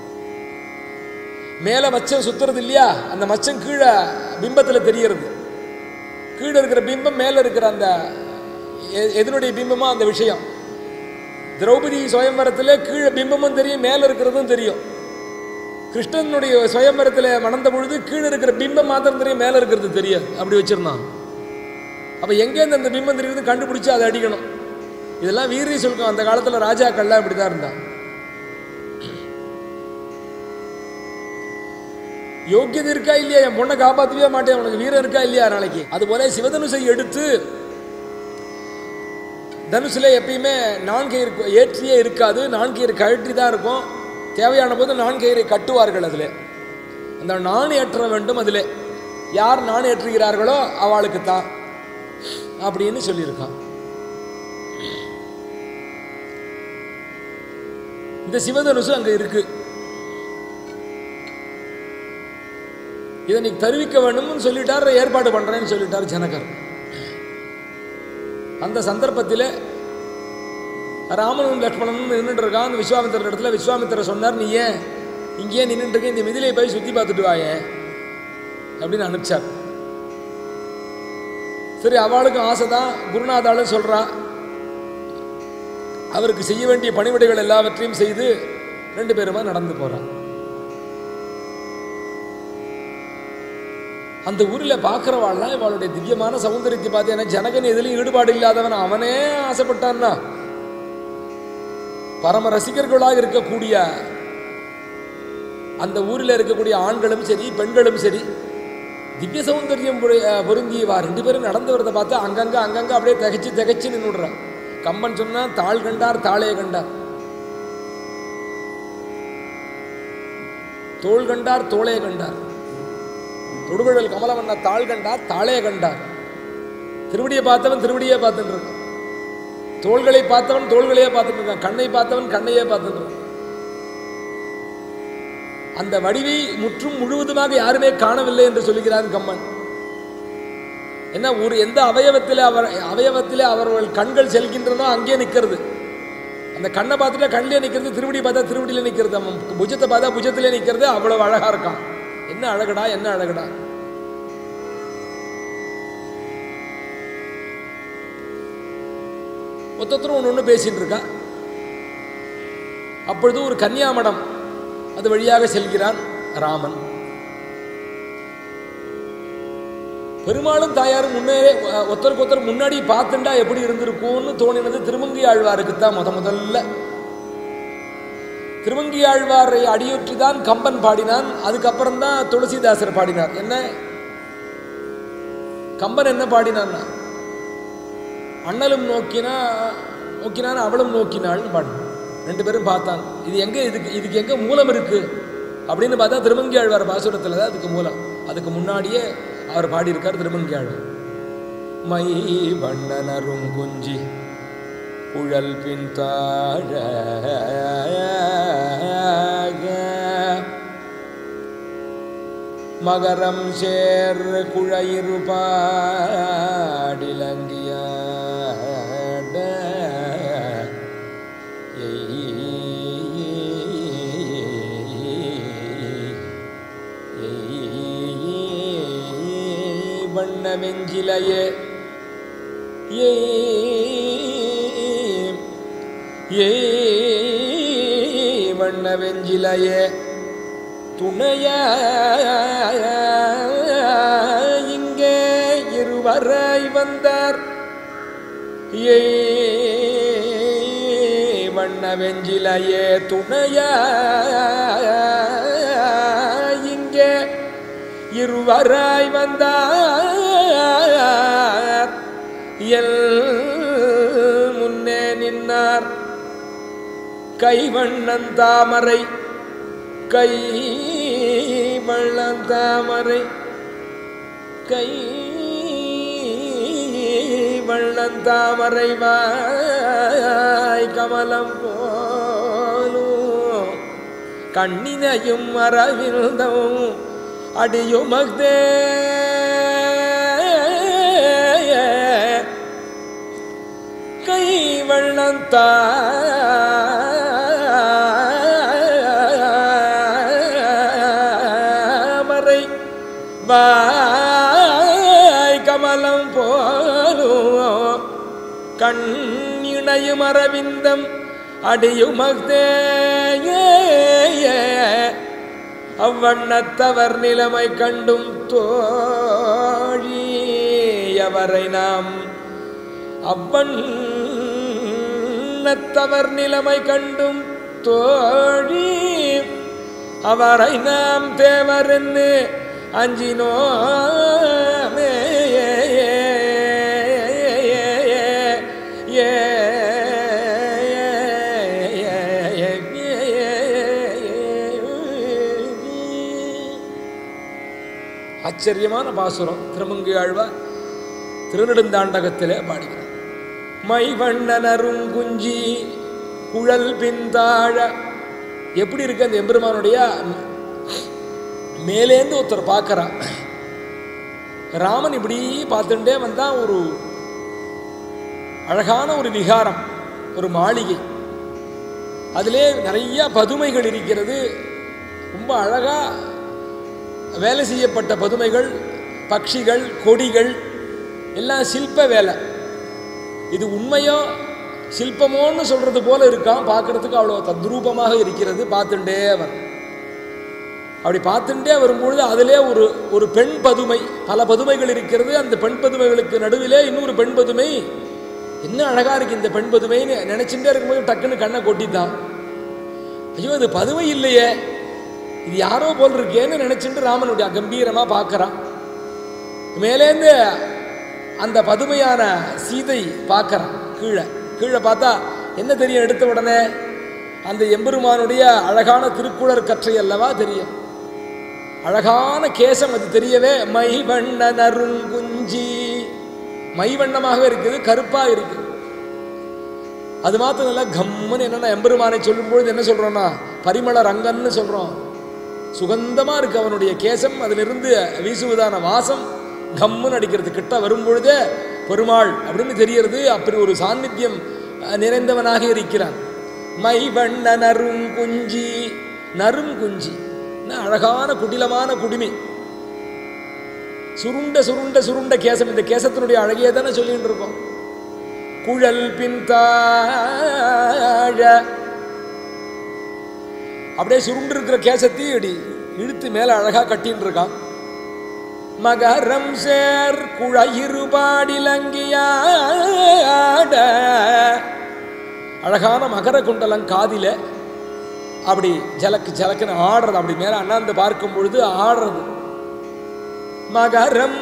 மேலே மச்சம் சுத்துறது இல்லையா அந்த மச்சம் கீழே பிம்பத்தில் தெரியறது கீழே இருக்கிற பிம்பம் மேலே இருக்கிற அந்த எ- எதனுடைய பிம்பமோ அந்த விஷயம் திரௌபதி சுயம்பரத்தில் கீழே பிம்பமும் தெரியும் மேலே இருக்கிறதும் தெரியும் கிருஷ்ணனுடைய சுயம்பரத்தில் மணந்த பொழுது கீழே இருக்கிற பிம்பம் மாத்திரம் தெரியும் மேலே இருக்கிறது தெரியாது அப்படி வச்சிருந்தான் அப்போ எங்கேருந்து அந்த பிம்பம் தெரியுது கண்டுபிடிச்சு அதை அடிக்கணும் இதெல்லாம் வீரிய சுல்கம் அந்த காலத்தில் ராஜாக்கள்லாம் இப்படி தான் இருந்தான் யோக்கியது இருக்கா இல்லையா என் பொண்ணை காப்பாற்றவே மாட்டேன் உனக்கு வீரம் இருக்கா இல்லையா நாளைக்கு அதுபோல சிவதனுசை எடுத்து தனுசுல எப்பயுமே நான்கயிறு கு- ஏற்றியே இருக்காது நான்கயிறு கழற்றி தான் இருக்கும் தேவையான போது நான்கயிறை கட்டுவார்கள் அதில் அந்த நான் ஏற்ற வேண்டும் அதில் யார் நான் ஏற்றுகிறார்களோ அவளுக்கு தான் அப்படின்னு சொல்லியிருக்கான் இந்த சிவதனுசு அங்க இருக்கு இதை நீ தருவிக்க வேண்டும்னு சொல்லிட்டார் ஏற்பாடு பண்றேன்னு சொல்லிட்டார் ஜனகர் அந்த சந்தர்ப்பத்தில் ராமனும் லக்ஷ்மணனும் நின்றுட்டு இருக்கான் அந்த விஸ்வாமித்திரர் இடத்துல விஸ்வாமித்திரர் சொன்னார் நீ ஏன் இங்கேயே நின்றுட்டு இருக்கேன் இந்த மிதிலையை போய் சுற்றி பார்த்துட்டு வாயேன் அப்படின்னு அனுப்பிச்சார் சரி அவளுக்கும் ஆசை தான் குருநாதாலும் சொல்றா அவருக்கு செய்ய வேண்டிய பணிவிடைகள் எல்லாவற்றையும் செய்து ரெண்டு பேருமா நடந்து போறான் அந்த ஊரில் பார்க்குறவாள்லாம் இவளுடைய திவ்யமான சௌந்தரியத்தை பார்த்து ஏன்னா ஜனகன் எதுலையும் ஈடுபாடு இல்லாதவன் அவனே ஆசைப்பட்டான்னா பரம ரசிகர்களாக இருக்கக்கூடிய அந்த ஊரில் இருக்கக்கூடிய ஆண்களும் சரி பெண்களும் சரி திவ்ய சௌந்தரியம் புரி- பொருந்தியவா ரெண்டு பேரும் நடந்து வரதை பார்த்து அங்கங்க அங்கங்க அப்படியே திகைச்சு திகைச்சு நின்றுடுறான் கம்பன் சொன்னா தாள் கண்டார் தாளே கண்டார் தோள் கண்டார் தோளே கண்டார் தொடுகுழல் கமலவண்ண தாள் கண்டார் தாளே கண்டார் திருவடியை பார்த்தவன் திருவடியே பார்த்துட்டு இருக்கான் தோள்களை பார்த்தவன் தோள்களையே பார்த்துட்டு இருக்கான் கண்ணை பார்த்தவன் கண்ணையே பார்த்துட்டு இருக்கான் அந்த வடிவை முற்றும் முழுவதுமாக யாருமே காணவில்லை என்று சொல்லுகிறான் கம்மன் என்ன ஒரு எந்த அவயவத்தில் அவர் அவயவத்தில் அவர்கள் கண்கள் செல்கின்றனோ அங்கே நிற்கிறது அந்த கண்ணை பார்த்துட்டா கண்ணிலே நிற்கிறது திருவடி பார்த்தா திருவடியில நிற்கிறது அவன் புஜத்தை பார்த்தா புஜத்திலே நிற்கிறது அவ்வளவு அழகா இருக்கான் என்ன அழகுடா என்ன அழகுடா மொத்தத்தில் ஒன்று ஒன்று பேசிட்டு இருக்கா அப்பொழுது ஒரு கன்னியாமடம் அது வழியாக செல்கிறான் ராமன் பெருமாளும் தாயாரும் முன்னே அஹ், ஒருத்தருக்கு ஒருத்தர் முன்னாடி பார்த்துண்டா எப்படி இருந்திருக்கும்னு தோணினது திருமங்கி ஆழ்வாருக்கு தான் முத முதல்ல திருமங்கி ஆழ்வாரை அடியொற்றி தான் கம்பன் பாடினான் அதுக்கப்புறம் தான் துளசிதாசர் பாடினார் என்ன கம்பன் என்ன பாடினான்னா அண்ணலும் நோக்கினா நோக்கினான் அவளும் நோக்கினாள்னு பாடினான் ரெண்டு பேரும் பார்த்தான் இது எங்க இதுக்கு இதுக்கு எங்க மூலம் இருக்கு அப்படின்னு பார்த்தா திருமங்கி ஆழ்வார் பாசுரத்தில் தான் அதுக்கு மூலம் அதுக்கு முன்னாடியே அவர் பாடியிருக்கார் திருமங்கி ஆழ்வார் மை வண்ணனரும் குஞ்சி குழல் பின் தாழ மகரம் சேர் குழையிரு பாடிலங்கியாட வண்ண வெஞ்சிலையே ஏ ஏ வண்ண வெஞ்சிலையே துணைய இங்கே இருவராய் வந்தார் ஏ வண்ண வெஞ்சிலையே துணைய இங்கே இருவராய் வந்தார் எல் முன்னே நின்னார் கைவண்ணன் தாமரை கை வள்ளம் தாமரை கை வள்ளம் தாமரை வாய் கமலம் போலும் கண்ணினையும் மரவிருந்தம் அடியுமக்தே கை வள்ளம் தாமரை வாய் கமலம் போலும் கண்ணிணையும் அரவிந்தம் அடியுமக்தே அவ்வண்ணத்தவர் நிலைமை கண்டும் தோழி அவரை நாம் அவ்வண்ணத்தவர் நிலைமை கண்டும் தோழி அவரை நாம் தேவரென்னு அஞ்சினோமே ஆச்சரியமான பாசுரம் திருமங்கி ஆழ்வார் திருநெடுந்தாண்டகத்திலே பாடுகிறார் மைவண்ணனரும் குஞ்சி குழல் பின்தாழ எப்படி இருக்கு அந்த எம்பெருமானுடைய மேலேந்து ஒருத்தர் பார்க்கறான் ராமன் இப்படி பார்த்துட்டே வந்தா ஒரு அழகான ஒரு விகாரம் ஒரு மாளிகை அதிலே நிறைய பதுமைகள் இருக்கிறது ரொம்ப அழகா வேலை செய்யப்பட்ட பதுமைகள் பட்சிகள் கொடிகள் எல்லாம் சில்ப வேலை இது உண்மையோ சில்பமோன்னு சொல்றது போல இருக்கான் பார்க்கறதுக்கு அவ்வளோ தத்ரூபமாக இருக்கிறது பார்த்துட்டே வரும் அப்படி பார்த்துட்டே வரும்பொழுது அதிலே ஒரு ஒரு பெண் பதுமை பல பதுமைகள் இருக்கிறது அந்த பெண் பதுமைகளுக்கு நடுவிலே இன்னொரு பெண் பதுமை என்ன அழகா இருக்கு இந்த பெண் பதுமைன்னு நினைச்சுட்டே இருக்கும்போது டக்குன்னு கண்ணை கொட்டித்தான் ஐயோ இது பதுமை இல்லையே இது யாரோ போல் இருக்கேன்னு நினைச்சுட்டு ராமனுடைய கம்பீரமா பார்க்கறான் மேலேந்து அந்த பதுமையான சீதை பார்க்கறான் கீழே கீழே பார்த்தா என்ன தெரியும் எடுத்த உடனே அந்த எம்பெருமானுடைய அழகான திருக்குளர் கற்றை அல்லவா தெரியும் அழகான கேசம் அது தெரியவே மை வண்ண நறுங்குஞ்சி மை வண்ணமாக இருக்குது கருப்பாக இருக்குது அது மாத்திரம் இல்லை கம்முன்னு என்னன்னா எம்பெருமானை சொல்லும்பொழுது என்ன சொல்றோம்னா பரிமள ரங்கன்னு சொல்றோம் சுகந்தமா இருக்கு அவனுடைய கேசம் அதிலிருந்து வீசுவதான வாசம் கம்முன்னு அடிக்கிறது கிட்ட வரும்பொழுதே பெருமாள் அப்படின்னு தெரியறது அப்படி ஒரு சாநித்தியம் அஹ், நிறைந்தவனாக இருக்கிறான் மை வண்ண நரும் குஞ்சி நரும் குஞ்சி என்ன அழகான குடிலமான குடிமி சுருண்ட சுருண்ட சுருண்ட கேசம் இந்த கேசத்தினுடைய அழகையே தானே சொல்லிட்டு இருக்கோம் குழல் பின் தாழ அப்படியே சுருண்டு இருக்கிற கேசத்தையும் இடி இழுத்து மேல அழகா கட்டின்னு இருக்கான் மகரம் சேர் குழையிருபாடிலங்கியாட அழகான மகர குண்டலம் காதில அப்படி ஜலக்கு ஜலக்குன்னு ஆடுறது அப்படி மேல அண்ணாந்து பார்க்கும் பொழுது ஆடுறது மகரம்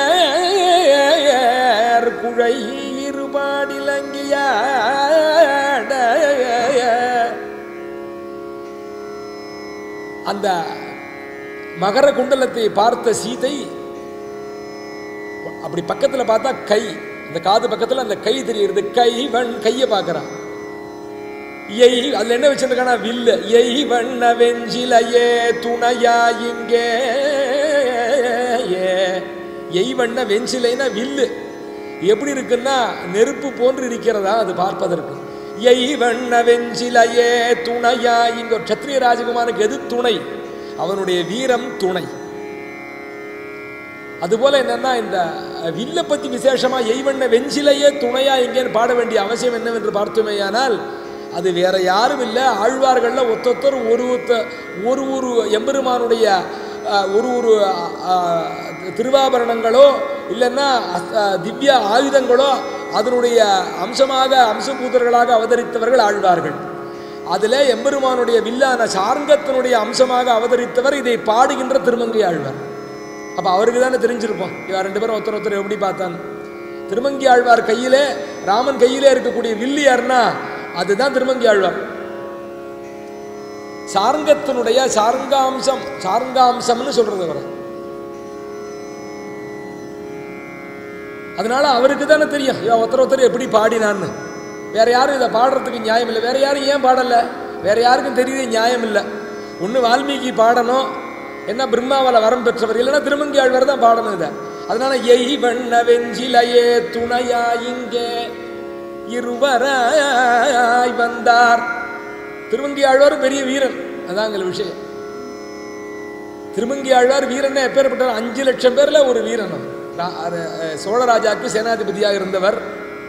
சேர் குழை இருபாடிலங்கியாட அந்த மகர குண்டலத்தை பார்த்த சீதை அப்படி பக்கத்துல பார்த்தா கை இந்த காது பக்கத்துல அந்த கை தெரியுது கை வண் கையை பார்க்கறான் எய் அதுல என்ன வச்சிருக்கானா வில்லு எய் வண்ண வெஞ்சிலையே துணையா இங்கே எய் வண்ண வெஞ்சிலைனா வில்லு எப்படி இருக்குன்னா நெருப்பு போன்று இருக்கிறதா அது பார்ப்பதற்கு எய் வண்ண வெஞ்சிலையே துணையா இங்க ஒரு சத்திரிய ராஜகுமாருக்கு எது துணை அவனுடைய வீரம் துணை அதுபோல என்னன்னா இந்த வில்ல பத்தி விசேஷமா எய்வண்ண வெஞ்சிலையே துணையா எங்கேன்னு பாட வேண்டிய அவசியம் என்னவென்று பார்த்தோமேயானால் அது வேற யாரும் இல்லை ஆழ்வார்கள்ல ஒத்தொத்தர் ஒரு ஒத்த ஒரு ஒரு எம்பெருமானுடைய அஹ், ஒரு ஒரு அஹ், திருவாபரணங்களோ இல்லைன்னா அஹ், திவ்ய ஆயுதங்களோ அதனுடைய அம்சமாக அம்சபூதர்களாக அவதரித்தவர்கள் ஆழ்வார்கள் அதில் எம்பெருமானுடைய வில்லான சார்ங்கத்தினுடைய அம்சமாக அவதரித்தவர் இதை பாடுகின்ற திருமங்கை ஆழ்வார் அப்போ அவருக்கு தானே தெரிஞ்சிருப்போம் இவன் ரெண்டு பேரும் ஒருத்தர் ஒருத்தர் எப்படி பார்த்தான் திருமங்கி ஆழ்வார் கையிலே ராமன் கையிலே இருக்கக்கூடிய வில்லு யாருன்னா அதுதான் திருமங்கி ஆழ்வார் சார்ங்கத்தினுடைய சார்ங்காம்சம் சார்ங்காம்சம்னு சொல்றது அவரை அதனால அவருக்கு தானே தெரியும் இவன் ஒருத்தர் ஒருத்தர் எப்படி பாடினான்னு வேற யாரும் இதை பாடுறதுக்கு நியாயம் இல்லை வேற யாரும் ஏன் பாடல வேற யாருக்கும் தெரியுது நியாயம் இல்லை ஒன்று வால்மீகி பாடணும் என்ன பிரம்மாவால வரம் பெற்றவர் இல்லைன்னா திருமங்கி ஆழ்வார் தான் பாடணும் இதை அதனால எய் வண்ண வெஞ்சிலையே துணையா இங்கே இருவராய் வந்தார் திருமங்கி ஆழ்வார் பெரிய வீரன் அதாங்க விஷயம் திருமங்கி ஆழ்வார் வீரன் எப்பேற்பட்டவர் அஞ்சு லட்சம் பேர்ல ஒரு வீரன் அவர். ரா- அது, அஹ், சோழராஜாக்கு சேனாதிபதியாக இருந்தவர்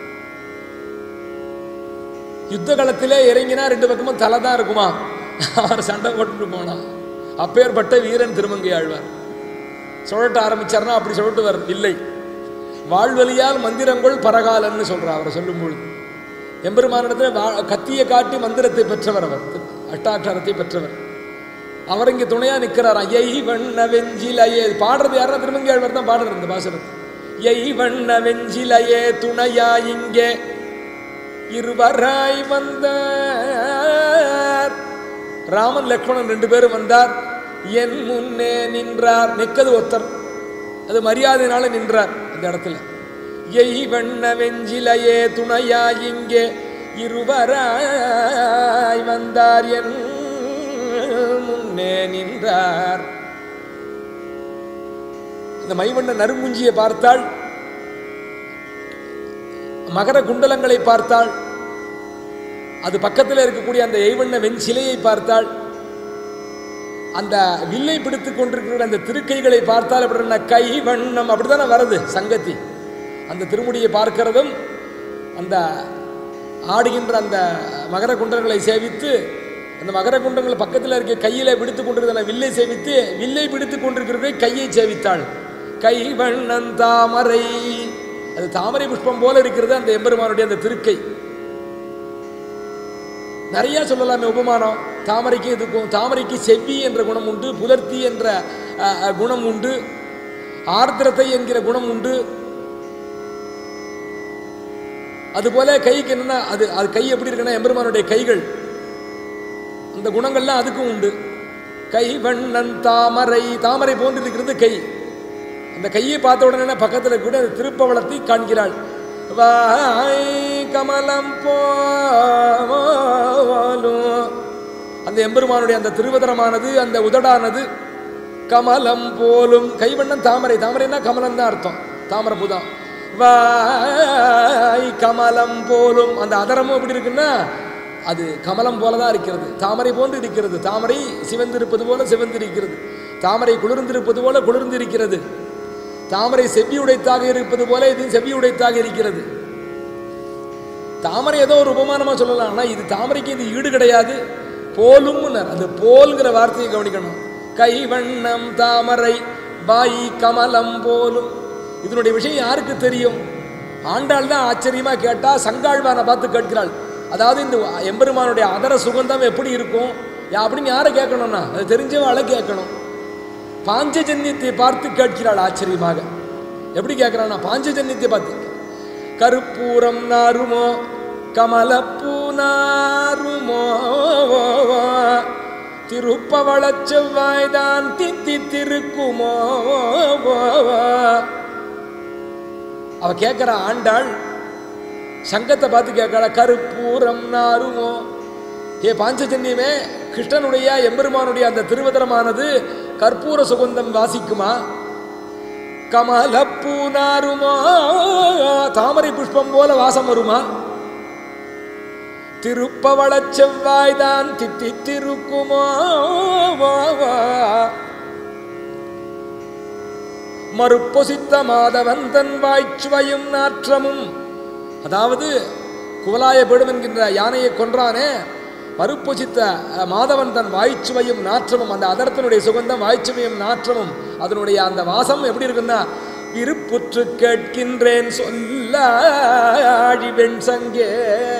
யுத்த களத்திலே இறங்கினா ரெண்டு பக்கமும் தலை தான் இருக்குமா அவர் சண்டை போட்டுட்டு போனான் அப்பேற்பட்ட வீரன் திருமங்கை ஆழ்வார் சுழட்ட ஆரம்பிச்சார்னா அப்படி சுழட்டுவார் இல்லை வாழ்வழியால் மந்திரங்கள் பரகாலன்னு சொல்றார் அவரை சொல்லும் பொழுது எம்பெருமானிடத்தில் வா- கத்தியை காட்டி மந்திரத்தை பெற்றவர் அவர் அஷ்டாட்சரத்தை பெற்றவர் அவர் இங்க துணையா நிக்கிறாராம் எய் வண்ண வெஞ்சிலையே பாடுறது யாருன்னா திருமங்கி ஆழ்வார் தான் பாடுறது இந்த பாசுரத்தை எய் வண்ண வெஞ்சிலையே துணையா இங்கே இருவராய் வந்தார் ராமன் லக்ஷ்மணன் ரெண்டு பேரும் வந்தார் என் முன்னே நின்றார் நிற்கது ஒருத்தர் அது மரியாதையினால நின்றார் இந்த இடத்துல எய் வண்ண வெஞ்சிலையே துணையா இங்கே இருவராய் வந்தார் என் முன்னே நின்றார் அந்த மைவண்ண நறுங்குஞ்சியை பார்த்தாள் மகர குண்டலங்களை பார்த்தாள் அது பக்கத்தில் இருக்கக்கூடிய அந்த எய்வண்ண வெண் சிலையை பார்த்தாள் அந்த வில்லை பிடித்து கொண்டிருக்கிற அந்த திருக்கைகளை பார்த்தால் அப்படின்னா கை வண்ணம் அப்படித்தானே வருது சங்கத்தி அந்த திருமுடியை பார்க்கிறதும் அந்த ஆடுகின்ற அந்த மகர குண்டங்களை சேவித்து அந்த மகர குண்டங்கள் பக்கத்தில் இருக்க கையில் பிடித்து கொண்டிருந்த வில்லை சேவித்து வில்லை பிடித்து கொண்டிருக்கிற கையை சேவித்தாள் கை வண்ணன் தாமரை அது தாமரை புஷ்பம் போல இருக்கிறது அந்த எம்பெருமானுடைய அந்த திருக்கை நிறைய சொல்லலாமே உபமானம் தாமரைக்கு இதுக்கும் தாமரைக்கு செவ்வி என்ற குணம் உண்டு புலர்த்தி என்ற அஹ், அஹ், குணம் உண்டு ஆர்திரத்தை என்கிற குணம் உண்டு அதுபோல கைக்கு என்னன்னா அது அது கை எப்படி இருக்குன்னா எம்பெருமானுடைய கைகள் அந்த குணங்கள்லாம் அதுக்கும் உண்டு கை வண்ணன் தாமரை தாமரை போன்று இருக்கிறது கை அந்த கையை பார்த்த உடனே பக்கத்தில் கூட அந்த திருப்பவளத்தை காண்கிறாள் வாய் கமலம் போலும் அந்த எம்பெருமானுடைய அந்த திருவதரமானது அந்த உதடானது கமலம் போலும் கைவண்ணன் தாமரை தாமரைன்னா கமலம் தான் அர்த்தம் தாமரை பூதான் வாய் கமலம் போலும் அந்த அதரமும் எப்படி இருக்குன்னா அது கமலம் போல தான் இருக்கிறது தாமரை போன்று இருக்கிறது தாமரை சிவந்திருப்பது போல சிவந்திருக்கிறது தாமரை குளிர்ந்திருப்பது போல குளிர்ந்திருக்கிறது தாமரை செவ்வி உடைத்தாக இருப்பது போல இது செவ்வி உடைத்தாக இருக்கிறது தாமரை ஏதோ ஒரு உபமானமா சொல்லலாம் ஆனா இது தாமரைக்கு இது ஈடு கிடையாது போலும் அது போல்ங்கிற வார்த்தையை கவனிக்கணும் கைவண்ணம் தாமரை பாய் கமலம் போலும் இதனுடைய விஷயம் யாருக்கு தெரியும் ஆண்டாள் தான் ஆச்சரியமா கேட்டா சங்காழ்வானை பார்த்து கேட்கிறாள் அதாவது இந்த எம்பெருமானுடைய அதர சுகந்தம் எப்படி இருக்கும் யா- அப்படின்னு யாரை கேட்கணும்னா அது தெரிஞ்சவாளை கேட்கணும் பாஞ்சஜன்யத்தை பார்த்து கேட்கிறாள் ஆச்சரியமாக எப்படி கேட்கிறான்னா பாஞ்சஜன்யத்தை பார்த்து கருப்பூரம் நாருமோ கமலப்பூ நாருமோ திருப்பவளச் செவ்வாய்தான் தித்தி திருக்குமோ அவ கேட்கிற ஆண்டாள் சங்கத்தை பார்த்து கேட்கல கருப்பூரம் நாருமோ ஏ பாஞ்சஜன்யமே கிருஷ்ணனுடைய எம்பெருமானுடைய அந்த திருவதரமானது கற்பூர சுகந்தம் வாசிக்குமா கமலப்பூ நாருமோ தாமரை புஷ்பம் போல வாசம் வருமா திருப்பவளச் செவ்வாய்தான் தித்தி திருக்குமோ மறுப்பொசித்த மாதவன் தன் வாய்ச்சுவையும் நாற்றமும் அதாவது குவலாயபேடும் என்கின்ற யானையை கொன்றானே மறுப்பொசித்த அஹ், மாதவன் தன் வாய்ச்சுவையும் நாற்றமும் அந்த அதரத்தினுடைய சுகந்தம் வாய்ச்சுவையும் நாற்றமும் அதனுடைய அந்த வாசம் எப்படி இருக்குன்னா விருப்புற்று கேட்கின்றேன் சொல்ல ஆழி வெண் சங்கே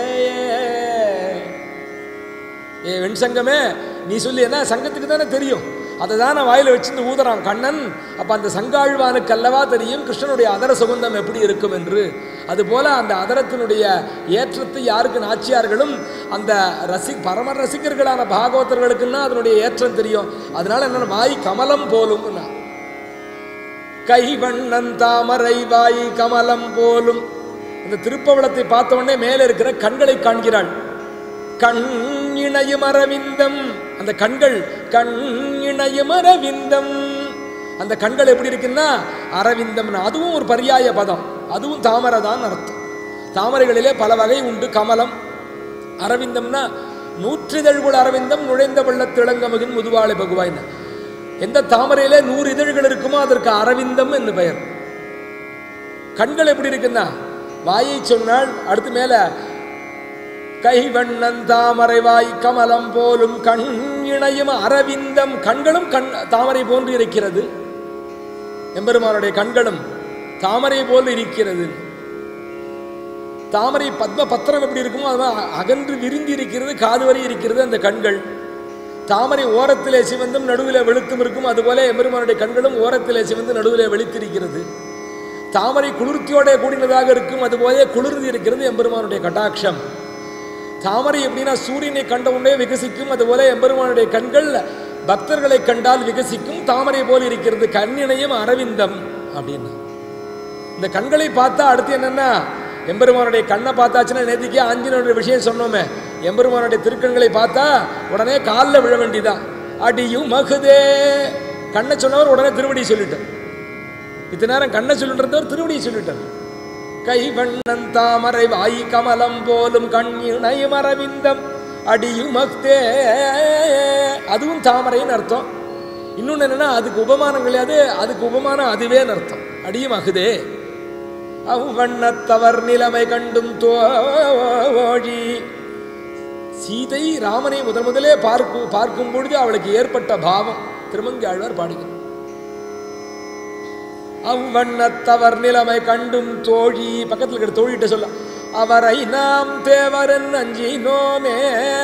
ஏ வெண்சங்கமே நீ சொல்லி என்ன சங்கத்துக்கு தானே தெரியும் அதை தான் நான் வாயில வச்சிருந்து ஊதுறான் கண்ணன் அப்ப அந்த சங்காழ்வானுக்கு அல்லவா தெரியும் கிருஷ்ணனுடைய அதர சுகந்தம் எப்படி இருக்கும் என்று அதுபோல அந்த அதரத்தினுடைய ஏற்றத்தை யாருக்கு நாச்சியார்களும் அந்த ரசி பரம ரசிகர்களான பாகவதர்களுக்குன்னா அதனுடைய ஏற்றம் தெரியும் அதனால என்னன்னா வாய் கமலம் போலும் கைவண்ணன் தாமரை வாய் கமலம் போலும் அந்த திருப்பவளத்தை பார்த்த உடனே மேலே இருக்கிற கண்களை காண்கிறாள் கண் இணையும் அரவிந்தம் அந்த கண்கள் கண் இணையும் அரவிந்தம் அந்த கண்கள் எப்படி இருக்குன்னா அரவிந்தம்னா அதுவும் ஒரு பரியாய பதம் அதுவும் தாமரை தான் அர்த்தம் தாமரைகளிலே பல வகை உண்டு கமலம் அரவிந்தம்னா நூற்றிதழ்குள் அரவிந்தம் நுழைந்த வெள்ளத்திளங்கமகின் முதுவாளை பகுவாய்னு எந்த தாமரையிலே நூறு இதழ்கள் இருக்குமோ அதற்கு அரவிந்தம் என்று பெயர் கண்கள் எப்படி இருக்குன்னா வாயை சொன்னால் அடுத்து மேல கைவண்ணன் தாமரை வாய் கமலம் போலும் கண் இணையும் அரவிந்தம் கண்களும் கண் தாமரை போன்று இருக்கிறது எம்பெருமானுடைய கண்களும் தாமரை போல் இருக்கிறது தாமரை பத்ம பத்திரம் எப்படி இருக்குமோ அது மாதிரி அகன்று விரிந்து இருக்கிறது காது வரை இருக்கிறது அந்த கண்கள் தாமரை ஓரத்திலே சிவந்தும் நடுவிலே வெளுத்தும் இருக்கும் அதுபோல எம்பெருமானுடைய கண்களும் ஓரத்திலே சிவந்து நடுவிலே வெளுத்திருக்கிறது தாமரை குளிர்ச்சியோட கூடினதாக இருக்கும் அதுபோல குளிர்ந்து இருக்கிறது எம்பெருமானுடைய கட்டாட்சம் தாமரை எப்படின்னா சூரியனை கண்ட உடனே விகசிக்கும் அதுபோல எம்பெருமானுடைய கண்கள் பக்தர்களை கண்டால் விகசிக்கும் தாமரை போல் இருக்கிறது கண்ணிணையும் அரவிந்தம் அப்படின்னு இந்த கண்களை பார்த்தா அடுத்து என்னன்னா எம்பெருமானுடைய கண்ணை பார்த்தாச்சுன்னா நேத்திக்கே ஆஞ்சநேயனுடைய விஷயம் சொன்னோமே எம்பெருமானுடைய திருக்கண்களை பார்த்தா உடனே காலில் விழ வேண்டியதான் அடியும் மகுதே கண்ணை சொன்னவர் உடனே திருவடி சொல்லிட்டார் இத்தனை நேரம் கண்ணை சொல்லிட்டு இருந்தவர் திருவடியை சொல்லிட்டார் கைவண்ணன் தாமரை வாய் கமலம் போலும் கண் இணையும் அரவிந்தம் அடியும் மக்தே அதுவும் தாமரைன்னு அர்த்தம் இன்னொன்று என்னன்னா அதுக்கு உபமானம் கிடையாது அதுக்கு உபமானம் அதுவேன்னு அர்த்தம் அடியும் அகுதே அவ்வண்ணத்தவர் நிலைமை கண்டும் தோழி சீதை ராமனை முதன் முதலே பார்க்கும் பார்க்கும் பொழுது அவளுக்கு ஏற்பட்ட பாவம் திருமங்கி ஆழ்வார் பாடுகிறார் அவ்வண்ணத்தவர் நிலைமை கண்டும் தோழி பக்கத்தில் இருக்கிற தோழிட்ட சொல்ல அவரை நாம் தேவரன் அஞ்சினோமே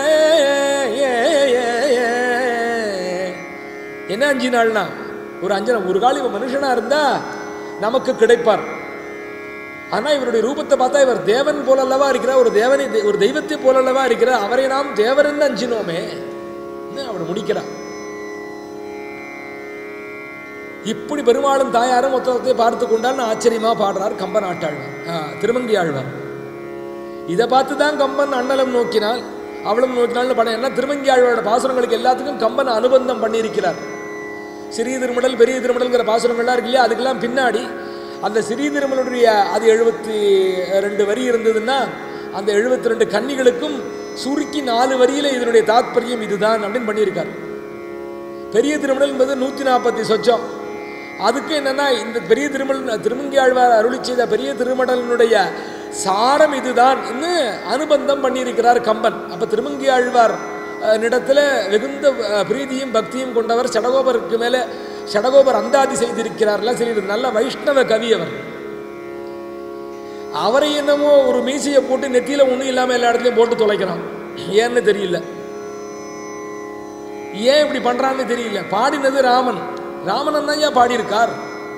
என்ன அஞ்சினாள்னா ஒரு அஞ்சன ஒரு காலம் இவன் மனுஷனா இருந்தா நமக்கு கிடைப்பார் ஆனா இவருடைய ரூபத்தை பார்த்தா இவர் தேவன் போலல்லவா இருக்கிறார் ஒரு தேவனை ஒரு தெய்வத்தை போலல்லவா இருக்கிறார் அவரை நாம் தேவரென்று அஞ்சினோமே அவனை முடிக்கிறார் இப்படி பெருமாளும் தாயாரும் மொத்தத்தை பார்த்து கொண்டான்னு ஆச்சரியமா பாடுறார் கம்பன் ஆட்டாழ்வார் ஆ, திருமங்கி ஆழ்வார் இதை பார்த்து தான் கம்பன் அண்ணலம் நோக்கினாள் அவளும் நோக்கினாள்னு படம் என்ன திருமங்கி ஆழ்வாரோட பாசுரங்களுக்கு எல்லாத்துக்கும் கம்பன் அனுபந்தம் பண்ணியிருக்கிறார் சிறிய திருமடல் பெரிய திருமடல்ங்கிற பாசுரங்கள்லாம் இருக்கு இல்லையா அதுக்கெல்லாம் பின்னாடி அந்த சிறிய திருமலுடைய அது எழுபத்தி ரெண்டு வரி இருந்ததுன்னா அந்த எழுபத்தி ரெண்டு கன்னிகளுக்கும் சுருக்கி நாலு வரியில இதனுடைய தாத்பரியம் இதுதான் அப்படின்னு பண்ணியிருக்கார் பெரிய திருமணல் என்பது நூற்றி நாற்பத்தி சொச்சம் அதுக்கு என்னன்னா இந்த பெரிய திருமல் திருமங்கி ஆழ்வார் அருளி செய்த பெரிய திருமடலினுடைய சாரம் இதுதான் இன்னும் அனுபந்தம் பண்ணியிருக்கிறார் கம்பன் அப்ப திருமங்கி ஆழ்வார் அஹ், நிடத்துல வெகுந்த அஹ், பிரீதியும் பக்தியும் கொண்டவர் சடகோபருக்கு மேலே சடகோபர் அந்தாதி செய்திருக்கிறார்ல சரி இது நல்ல வைஷ்ணவ கவி அவர் அவரை என்னமோ ஒரு மீசையை போட்டு நெத்தியில ஒன்றும் இல்லாமல் எல்லா இடத்துலையும் போட்டு தொலைக்கிறான் ஏன்னு தெரியல ஏன் இப்படி பண்றான்னு தெரியல பாடினது ராமன் ராமன் தான் ஏன் பாடியிருக்கார்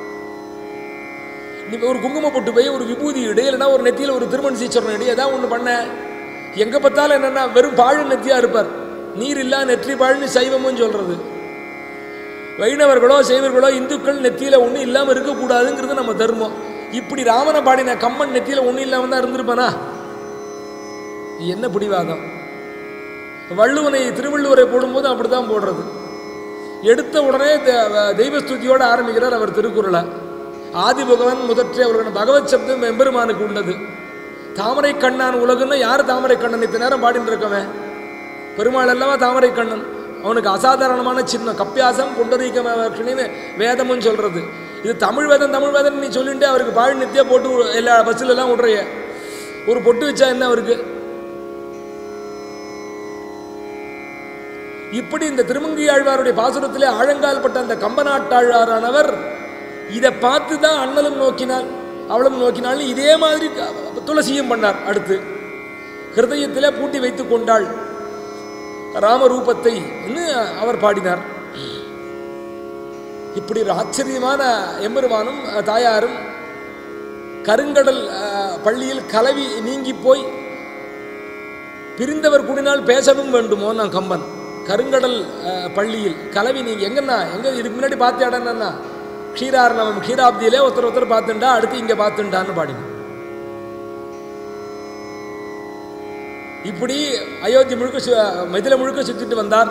நீ ஒரு குங்கும போட்டு போய் ஒரு விபூதி இடு இல்லைன்னா ஒரு நெத்தியில ஒரு திருமண சீச்சரம் இடு ஏதாவது ஒன்று பண்ண எங்க பார்த்தாலும் என்னன்னா வெறும் பாழு நெத்தியா இருப்பார் நீர் இல்லா நெற்றி பாழ்னு சைவமும் சொல்றது வைணவர்களோ சைவர்களோ இந்துக்கள் நெத்தியில ஒன்றும் இல்லாமல் இருக்கக்கூடாதுங்கிறது நம்ம தர்மம் இப்படி ராமனை பாடின கம்மன் நெத்தியில ஒன்றும் இல்லாமல் தான் இருந்திருப்பானா இது என்ன பிடிவாதம் வள்ளுவனை திருவள்ளுவரை போடும்போது அப்படிதான் போடுறது எடுத்த உடனே தெ- தெய்வஸ்துதியோட ஆரம்பிக்கிறார் அவர் திருக்குறளை ஆதி பகவான் முதற்றே அவர்கள் பகவத் சப்தம் எம்பெருமானுக்கு உள்ளது தாமரை கண்ணான் உலகுன்னு யார் தாமரை கண்ணன் இத்தனை நேரம் பாடிட்டு இருக்கவன் பெருமாள் அல்லவா தாமரை கண்ணன் அவனுக்கு அசாதாரணமான சின்னம் கப்பியாசம் புண்டரீகமக்ஷணின்னு வேதமும் சொல்றது இது தமிழ் வேதம் தமிழ் வேதம் நீ சொல்லிட்டு அவருக்கு பாழ் நித்தியா போட்டு எல்லா பஸ்ஸில் எல்லாம் விட்றைய ஒரு பொட்டு வச்சா என்ன அவருக்கு இப்படி இந்த திருமங்கி ஆழ்வாருடைய பாசுரத்திலே ஆழங்கால் பட்ட அந்த கம்பநாட்டாழ்வாரானவர் இதை பார்த்து தான் அண்ணலும் நோக்கினாள் அவளும் நோக்கினாள் இதே மாதிரி க- துளசியும் பண்ணார் அடுத்து ஹிருதயத்திலே பூட்டி வைத்துக் கொண்டாள் ராமரூபத்தை என்று அவர் பாடினார் இப்படி ஒரு ஆச்சரியமான எம்பெருமானும் அஹ், தாயாரும் கருங்கடல் அஹ், பள்ளியில் கலவி நீங்கி போய் பிரிந்தவர் கூடினால் பேசவும் வேண்டுமோ நான் கம்பன் கருங்கடல் அஹ், பள்ளியில் கலவி நீங்க எங்கன்னா எங்க இதுக்கு முன்னாடி பார்த்த இடம் என்னன்னா க்ஷீரார்ணவம் க்ஷீராப்தியிலே ஒருத்தர் ஒருத்தர் பார்த்துண்டா அடுத்து இங்க பார்த்துண்டான்னு பாடினோம் இப்படி அயோத்தி முழுக்க சு- மிதில முழுக்க சுத்திட்டு வந்தார்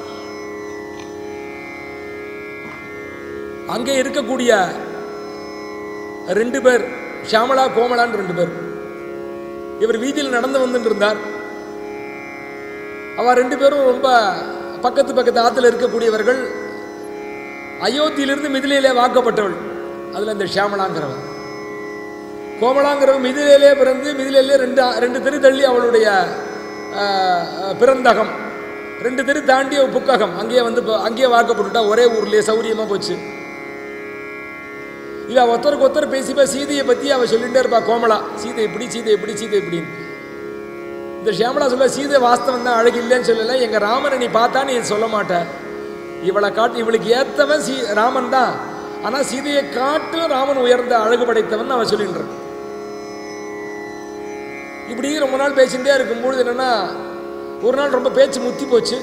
அங்கே இருக்கக்கூடிய ரெண்டு பேர் ஷியாமளா கோமலான்னு ரெண்டு பேர் இவர் வீதியில் நடந்து வந்துட்டு இருந்தார் அவ ரெண்டு பேரும் ரொம்ப பக்கத்து பக்கத்து ஆத்துல இருக்கக்கூடியவர்கள் அயோத்தியிலிருந்து மிதிலையிலே வாக்கப்பட்டவள் அதுல இந்த ஷியாமளாங்கிறவன் கோமலாங்கிறவன் மிதிலையிலே பிறந்து மிதிலையிலே ரெண்டு ரெண்டு தெரு தள்ளி அவளுடைய ஆஹ், ஆஹ், பிறந்தகம் ரெண்டு தெரு தாண்டி ஒரு புக்ககம் அங்கேயே வந்து ப- அங்கேயே வாக்கப்பட்டுட்டா ஒரே ஊர்லயே சௌரியமா போச்சு இவ ஒருத்தருக்கு ஒருத்தர் பேசிப்பா சீதையை பத்தி அவ சொல்லிட்டே இருப்பா கோமலா சீதை இப்படி சீதை இப்படி சீதை இப்படின்னு இந்த ஷியாமலா சொல்ல சீதை வாஸ்தவம் தான் அழகு இல்லைன்னு சொல்லல எங்க ராமனை நீ பார்த்தா நீ சொல்ல மாட்ட இவளை காட்டு இவளுக்கு ஏத்தவன் சீ ராமன் தான் ஆனா சீதையை காட்டிலும் ராமன் உயர்ந்த அழகு படைத்தவன் அவன் சொல்லின்றான் இப்படி ரொம்ப நாள் பேசிகிட்டே இருக்கும்பொழுது என்னன்னா ஒரு நாள் ரொம்ப பேச்சு முத்தி போச்சு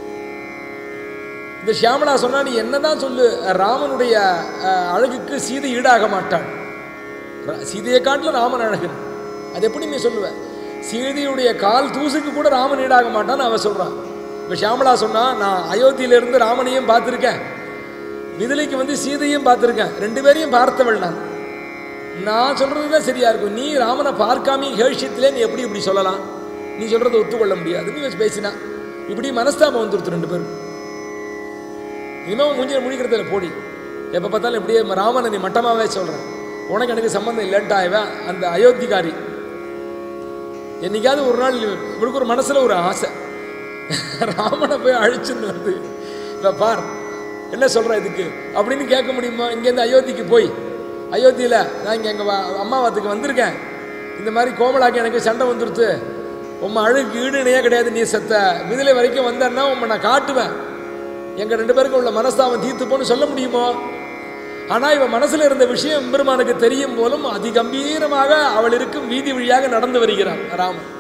இந்த ஷியாமலா சொன்னா நீ என்னதான் சொல்லு ராமனுடைய அஹ், அழகுக்கு சீதை ஈடாக மாட்டாள் ரா- சீதையை காட்டிலும் ராமன் அழகு அது எப்படி நீ சொல்லுவ சீதையுடைய கால் தூசுக்கு கூட ராமன் ஈடாக மாட்டான்னு அவன் சொல்றான் இப்போ ஷியாமலா சொன்னா நான் அயோத்தியிலிருந்து ராமனையும் பார்த்துருக்கேன் மிதிலைக்கு வந்து சீதையும் பார்த்துருக்கேன் ரெண்டு பேரையும் பார்த்தவள் நான் நான் சொல்றது தான் சரியா இருக்கும் நீ ராமனை பார்க்காம ஹேஷியத்திலே நீ எப்படி இப்படி சொல்லலாம் நீ சொல்றதை ஒத்துக்கொள்ள முடியாதுன்னு இவன் பேசினா இப்படி மனஸ்தாபம் வந்துருத்து ரெண்டு பேரும் இனிமேல் மூஞ்சில முடிக்கிறதுல போடி எப்போ பார்த்தாலும் இப்படியே ராமனை நீ மட்டமாவே சொல்கிறேன் உனக்கு எனக்கு சம்மந்தம் இல்லைன்ட்டா இவன் அந்த அயோத்திகாரி என்னைக்காவது ஒரு நாள் இவளுக்கு ஒரு மனசில் ஒரு ஆசை ராமனை போய் அழிச்சுன்னு வந்து இப்போ பார் என்ன சொல்கிற இதுக்கு அப்படின்னு கேட்க முடியுமா இங்கேருந்து அயோத்திக்கு போய் அயோத்தியில் நான் இங்கே எங்கள் அம்மாவாத்துக்கு வந்திருக்கேன் இந்த மாதிரி கோமலாக்கு எனக்கு சண்டை வந்துருத்து உம்மை அழுகு ஈடு இணையே கிடையாது நீ செத்த மிதிலை வரைக்கும் வந்தேன்னா உம்மை நான் காட்டுவேன் எங்கள் ரெண்டு பேருக்கும் உள்ள மனஸ்தாபம் தீர்த்து போன்னு சொல்ல முடியுமோ ஆனால் இவன் மனசில் இருந்த விஷயம் எம்பெருமானுக்கு தெரியும் போலும் அதிகம்பீரமாக அவள் இருக்கும் வீதி வழியாக நடந்து வருகிறான் ராமன்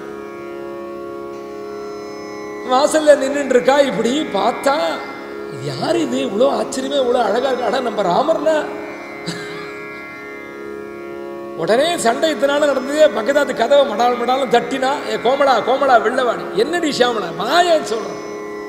வாசல்ல நின்றுட்டு இருக்கா இப்படி பார்த்தா இது யார் இது இவ்வளோ ஆச்சரியமே இவ்வளோ அழகா இருக்கா அட நம்ம ராமர்னா உடனே சண்டை இத்தனால நடந்ததே பக்கத்தாத்து கதவை மடால் மடாலும் தட்டினா ஏ கோமலா கோமலா வெள்ளவாடி என்னடி ஷியாமலா மாயன்னு சொல்றான்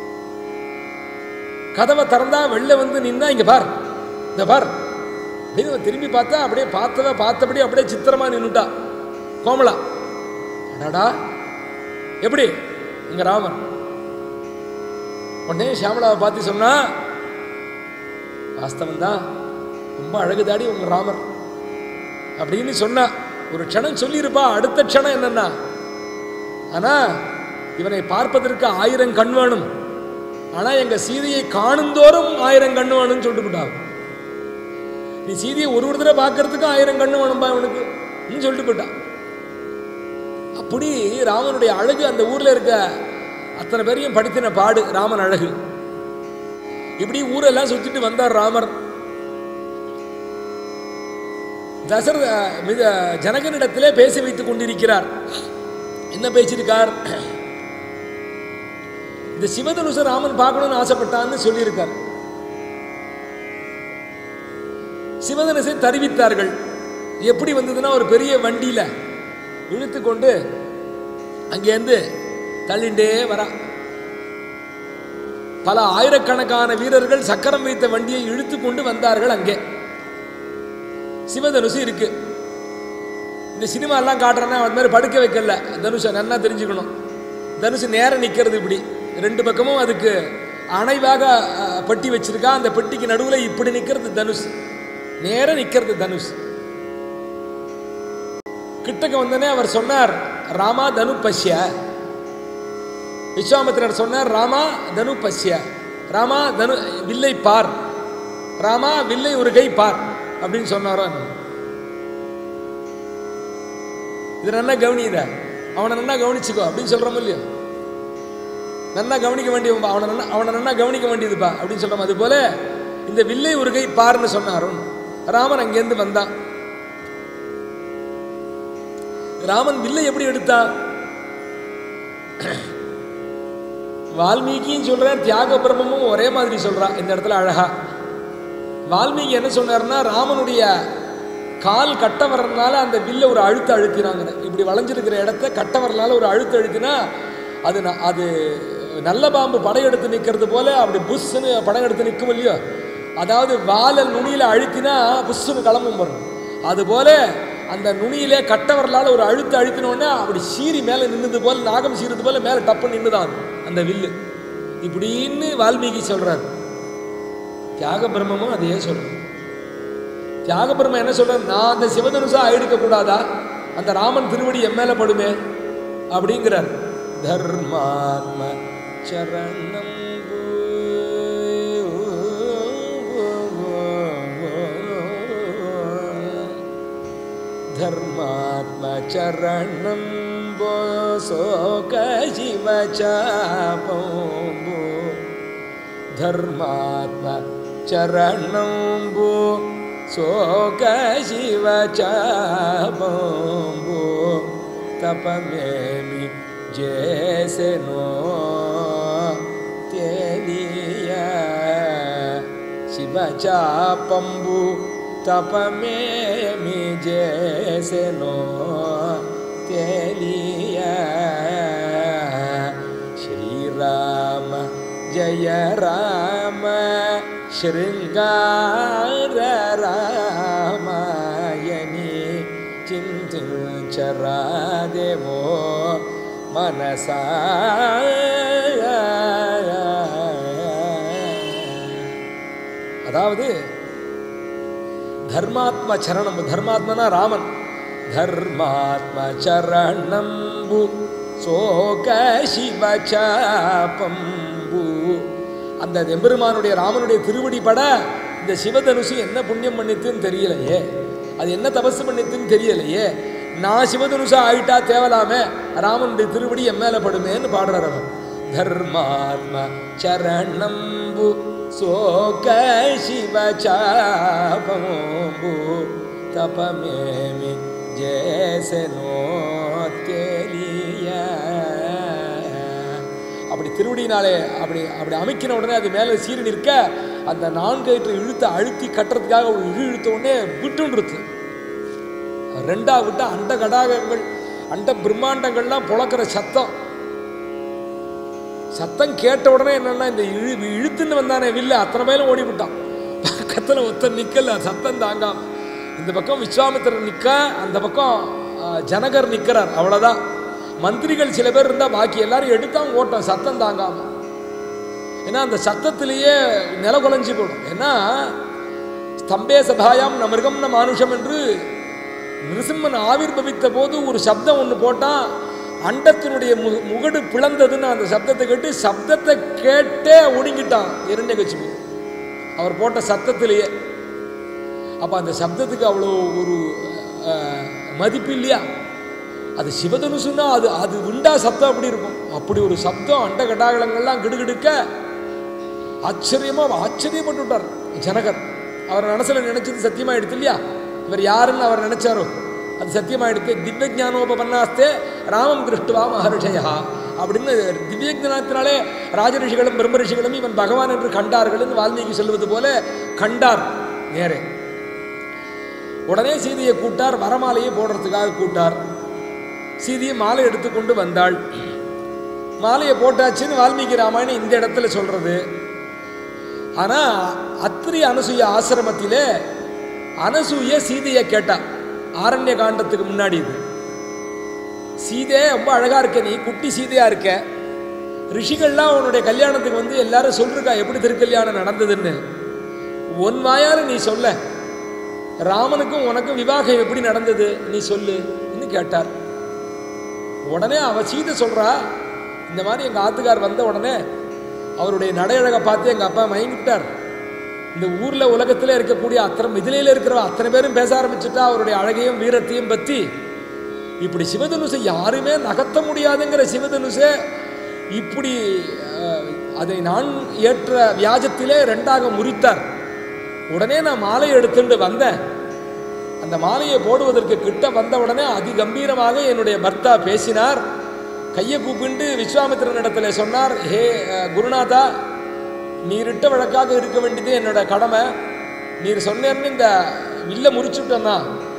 கதவை திறந்தா வெளில வந்து நின்னா இங்க பார் இந்த பார் அப்படின்னு அவன் திரும்பி பார்த்தா அப்படியே பார்த்தவ பார்த்தபடி அப்படியே சித்திரமா நின்னுட்டா கோமலா அடாடா எப்படி இங்க ராமன் உடனே ஷியாமலாவை பார்த்து சொன்னா வாஸ்தவம் தான் ரொம்ப அழகுதாடி உங்க ராமர் அப்படின்னு சொன்னா ஒரு க்ஷணம் சொல்லியிருப்பா அடுத்த க்ஷணம் என்னன்னா ஆனா இவனை பார்ப்பதற்கு ஆயிரம் கண் வேணும் ஆனா எங்க சீதையை காணுந்தோறும் ஆயிரம் கண்ணு வேணும்னு சொல்லிட்டு போட்டாங்க நீ சீதையை ஒரு ஒரு தடவை பார்க்கறதுக்கு ஆயிரம் கண்ணு வேணும்பா இவனுக்கு ன்னு சொல்லிட்டு போட்டான் அப்படி ராமனுடைய அழகு அந்த ஊர்ல இருக்க அத்தனை பேரையும் படித்தின பாடு ராமன் அழகு இப்படி ஊரெல்லாம் சுத்திட்டு வந்தார் ராமர் தசரத மித ஜனகனிடத்திலே பேசி வைத்துக் கொண்டிருக்கிறார் என்ன பேசியிருக்கார் இந்த சிவதனுச ராமன் பார்க்கணும்னு ஆசைப்பட்டான்னு சொல்லியிருக்கார் சிவதனுசை தருவித்தார்கள் எப்படி வந்ததுன்னா ஒரு பெரிய வண்டியில இழுத்து கொண்டு அங்கேருந்து தள்ளிண்டே வரா பல ஆயிரக்கணக்கான வீரர்கள் சக்கரம் வைத்த வண்டியை இழுத்து கொண்டு வந்தார்கள் அங்கே சிவதனுசு இருக்கு இந்த சினிமா எல்லாம் காட்டுறேன்னா அது மாதிரி படுக்க வைக்கல தனுஷை நன்னா தெரிஞ்சுக்கணும் தனுஷு நேரம் நிற்கிறது இப்படி ரெண்டு பக்கமும் அதுக்கு அணைவாக அஹ், பெட்டி வச்சிருக்கா அந்த பெட்டிக்கு நடுவில் இப்படி நிற்கிறது தனுஷ் நேரம் நிற்கிறது தனுஷ் கிட்டக்க வந்தனே அவர் சொன்னார் ராமா தனு பஷ்ய விஸ்வாமித்திரர் சொன்னார் ராமா தனு பஷ்ய ராமா தனு வில்லை பார் ராமா வில்லை ஒரு கை பார் அப்படின்னு சொன்னாரோ என்னமோ. இது நல்லா கவனியுத அவனை நல்லா கவனிச்சுக்கோ அப்படின்னு சொல்றோம் இல்லையோ நல்லா கவனிக்க வேண்டிய அவனை நல்லா அவனை நல்லா கவனிக்க வேண்டியதுப்பா அப்படின்னு சொல்றோம் அது போல இந்த வில்லை ஒரு கை பார்னு சொன்னாரும் ராமன் அங்கேருந்து வந்தான் ராமன் வில்லை எப்படி எடுத்தான் வால்மீகியும் சொல்றார் தியாக பிரம்மமும் ஒரே மாதிரி சொல்றான் இந்த இடத்துல அழகா வால்மீகி என்ன சொன்னார்னா ராமனுடைய கால் கட்ட வர்றதுனால அந்த வில்ல ஒரு அழுத்த அழுத்தினாங்க இப்படி வளைஞ்சிருக்கிற இடத்த கட்ட வரனால ஒரு அழுத்த அழுத்தினா அது ந- அது நல்ல பாம்பு படையெடுத்து நிற்கிறது போல அப்படி புஷ்ஷுன்னு படையெடுத்து நிற்கும் இல்லையோ அதாவது வாலை நுனியில அழுத்தினா புஷ்ஷுன்னு கிளம்பும் வரும் அதுபோல அந்த நுனியிலே கட்ட வரலால ஒரு அழுத்த அழுத்தின உடனே அப்படி சீறி மேலே நின்னது போல நாகம் சீறது போல மேலே டப்பு நின்றுதான் அந்த வில்லு இப்படின்னு வால்மீகி சொல்றாரு தியாக பிரம்மமும் அதையே சொல்றேன் தியாக பிரம்மம் என்ன சொல்ற நான் அந்த சிவதனுசா ஆயிடுக்க கூடாதா அந்த ராமன் திருவடி என் மேல படுமே அப்படிங்கிறார் தர்மாத்ம சரணம் धर्मात्म चरणं वो शोक शिव चापो धर्मात्म चरणं वो शोक शिव चापो तपमेमि जैसे नो तेलिया शिव चापम्बु तपमेमि जैसे नो तेलिया श्रीराम जय राम शृङ्गार रामायणी चिन्तिंचरा देवो मनसा அதாவது தர்மாத்ம சரணம் தர்மாத்மனா ராமன் தர்மாத்ம சரணம்பு சோக சிவ சாபம்பு அந்த எம்பெருமானுடைய ராமனுடைய திருவடி பட இந்த சிவதனுசு என்ன புண்ணியம் பண்ணித்துன்னு தெரியலையே அது என்ன தபசு பண்ணித்துன்னு தெரியலையே நான் சிவதனுசா ஆயிட்டா தேவலாமே ராமனுடைய திருவடி என் மேல படுமேன்னு பாடுறார் அவர் தர்மாத்ம சரணம்பு சோக சிவ சாபம்பு தபமேமி ஜேசனோத்கேலிய அப்படி திருவடினாலே அப்படி அப்படி அமைக்கின உடனே அது மேலே சீறி நிற்க அந்த நான்கயிற்று இழுத்து அழுத்தி கட்டுறதுக்காக ஒரு இழு இழுத்த உடனே விட்டுன்றது ரெண்டா விட்டு அண்ட கடாகங்கள் அண்ட பிரம்மாண்டங்கள்லாம் புழக்கிற சத்தம் சத்தம் கேட்ட உடனே என்னன்னா இந்த இழு இழுத்துன்னு வந்தானே வில்ல அத்தனை மேலும் ஓடி விட்டான் பக்கத்தில் ஒருத்தன் நிக்கல சத்தம் தாங்காம இந்த பக்கம் விஸ்வாமித்திரர் நிக்க அந்த பக்கம் ஆ, ஜனகர் நிக்கிறார் அவ்வளவுதான் மந்திரிகள் சில பேர் இருந்தா பாக்கி எல்லாரும் எடுத்தான் ஓட்டம் சத்தம் தாங்காம ஏன்னா அந்த சத்தத்திலேயே நில குலைஞ்சு போடும் ஏன்னா ஸ்தம்பே சபாயாம் ந மிருகம் ந மானுஷம் என்று நிருசிம்மன் ஆவிர்பவித்த போது ஒரு சப்தம் ஒன்று போட்டான் அண்டத்தினுடைய மு முகடு பிளந்ததுன்னு அந்த சப்தத்தை கேட்டு சப்தத்தை கேட்டே ஒடுங்கிட்டான் இரண்ய அவர் போட்ட சத்தத்திலேயே அப்போ அந்த சப்தத்துக்கு அவ்வளோ ஒரு அஹ், மதிப்பு இல்லையா அது சிவதனுசுன்னா அது அது உண்டா சத்தம் அப்படி இருக்கும் அப்படி ஒரு சப்தம் அண்ட கடாகலங்கள்லாம் கிடுகிடுக்க ஆச்சரியமா ஆச்சரியப்பட்டு விட்டார் ஜனகர் அவர் மனசுல நினைச்சது சத்தியமாயிடுது இல்லையா இவர் யாருன்னு அவர் நினைச்சாரோ அது சத்தியமாயிடுத்து திவ்ய ஜானோபன்னாஸ்தே ராமம் திருஷ்டுவா மகர்ஷயா அப்படின்னு திவ்ய ஞானத்தினாலே ராஜரிஷிகளும் பிரம்ம ரிஷிகளும் இவன் பகவான் என்று கண்டார்கள்னு வால்மீகி சொல்வது போல கண்டார் நேரே உடனே சீதையை கூட்டார் வரமாலையை போடுறதுக்காக கூட்டார் சீதையை மாலை எடுத்துக்கொண்டு வந்தாள் மாலையை போட்டாச்சுன்னு வால்மீகி ராமாயணம் இந்த இடத்துல சொல்றது ஆனா அத்திரி அனசூய ஆசிரமத்திலே அனசூய சீதையை கேட்டா ஆரண்ய காண்டத்துக்கு முன்னாடி இது சீதே ரொம்ப அழகா இருக்க நீ குட்டி சீதையா இருக்க ரிஷிகள்லாம் உன்னுடைய கல்யாணத்துக்கு வந்து எல்லாரும் சொல்லிருக்கா எப்படி திருக்கல்யாணம் நடந்ததுன்னு உன் வாயால நீ சொல்ல ராமனுக்கும் உனக்கும் விவாகம் எப்படி நடந்தது நீ சொல்லு கேட்டார் உடனே அவ சீதை சொல்றா இந்த மாதிரி எங்க ஆத்துக்கார் வந்த உடனே அவருடைய நடையழகை பார்த்து எங்க அப்பா மயங்கிட்டார் இந்த ஊர்ல உலகத்துல இருக்கக்கூடிய அத்தனை மிதிலையில இருக்கிற அத்தனை பேரும் பேச ஆரம்பிச்சுட்டா அவருடைய அழகையும் வீரத்தையும் பத்தி இப்படி சிவதனுசை யாருமே நகர்த்த முடியாதுங்கிற சிவதனுசை இப்படி அஹ், அதை நான் ஏற்ற வியாஜத்திலே ரெண்டாக முறித்தார் உடனே நான் மாலை எடுத்துட்டு வந்தேன் அந்த மாலையை போடுவதற்கு கிட்ட வந்த உடனே அதிகம்பீரமாக என்னுடைய பர்த்தா பேசினார் கையை கூப்பிண்டு விஸ்வாமித்திரன் இடத்துல சொன்னார் ஹே அஹ், குருநாதா நீரிட்ட வழக்காக இருக்க வேண்டியது என்னோட கடமை நீர் சொன்னேன்னு இந்த வில்ல முறிச்சுட்டேன்னா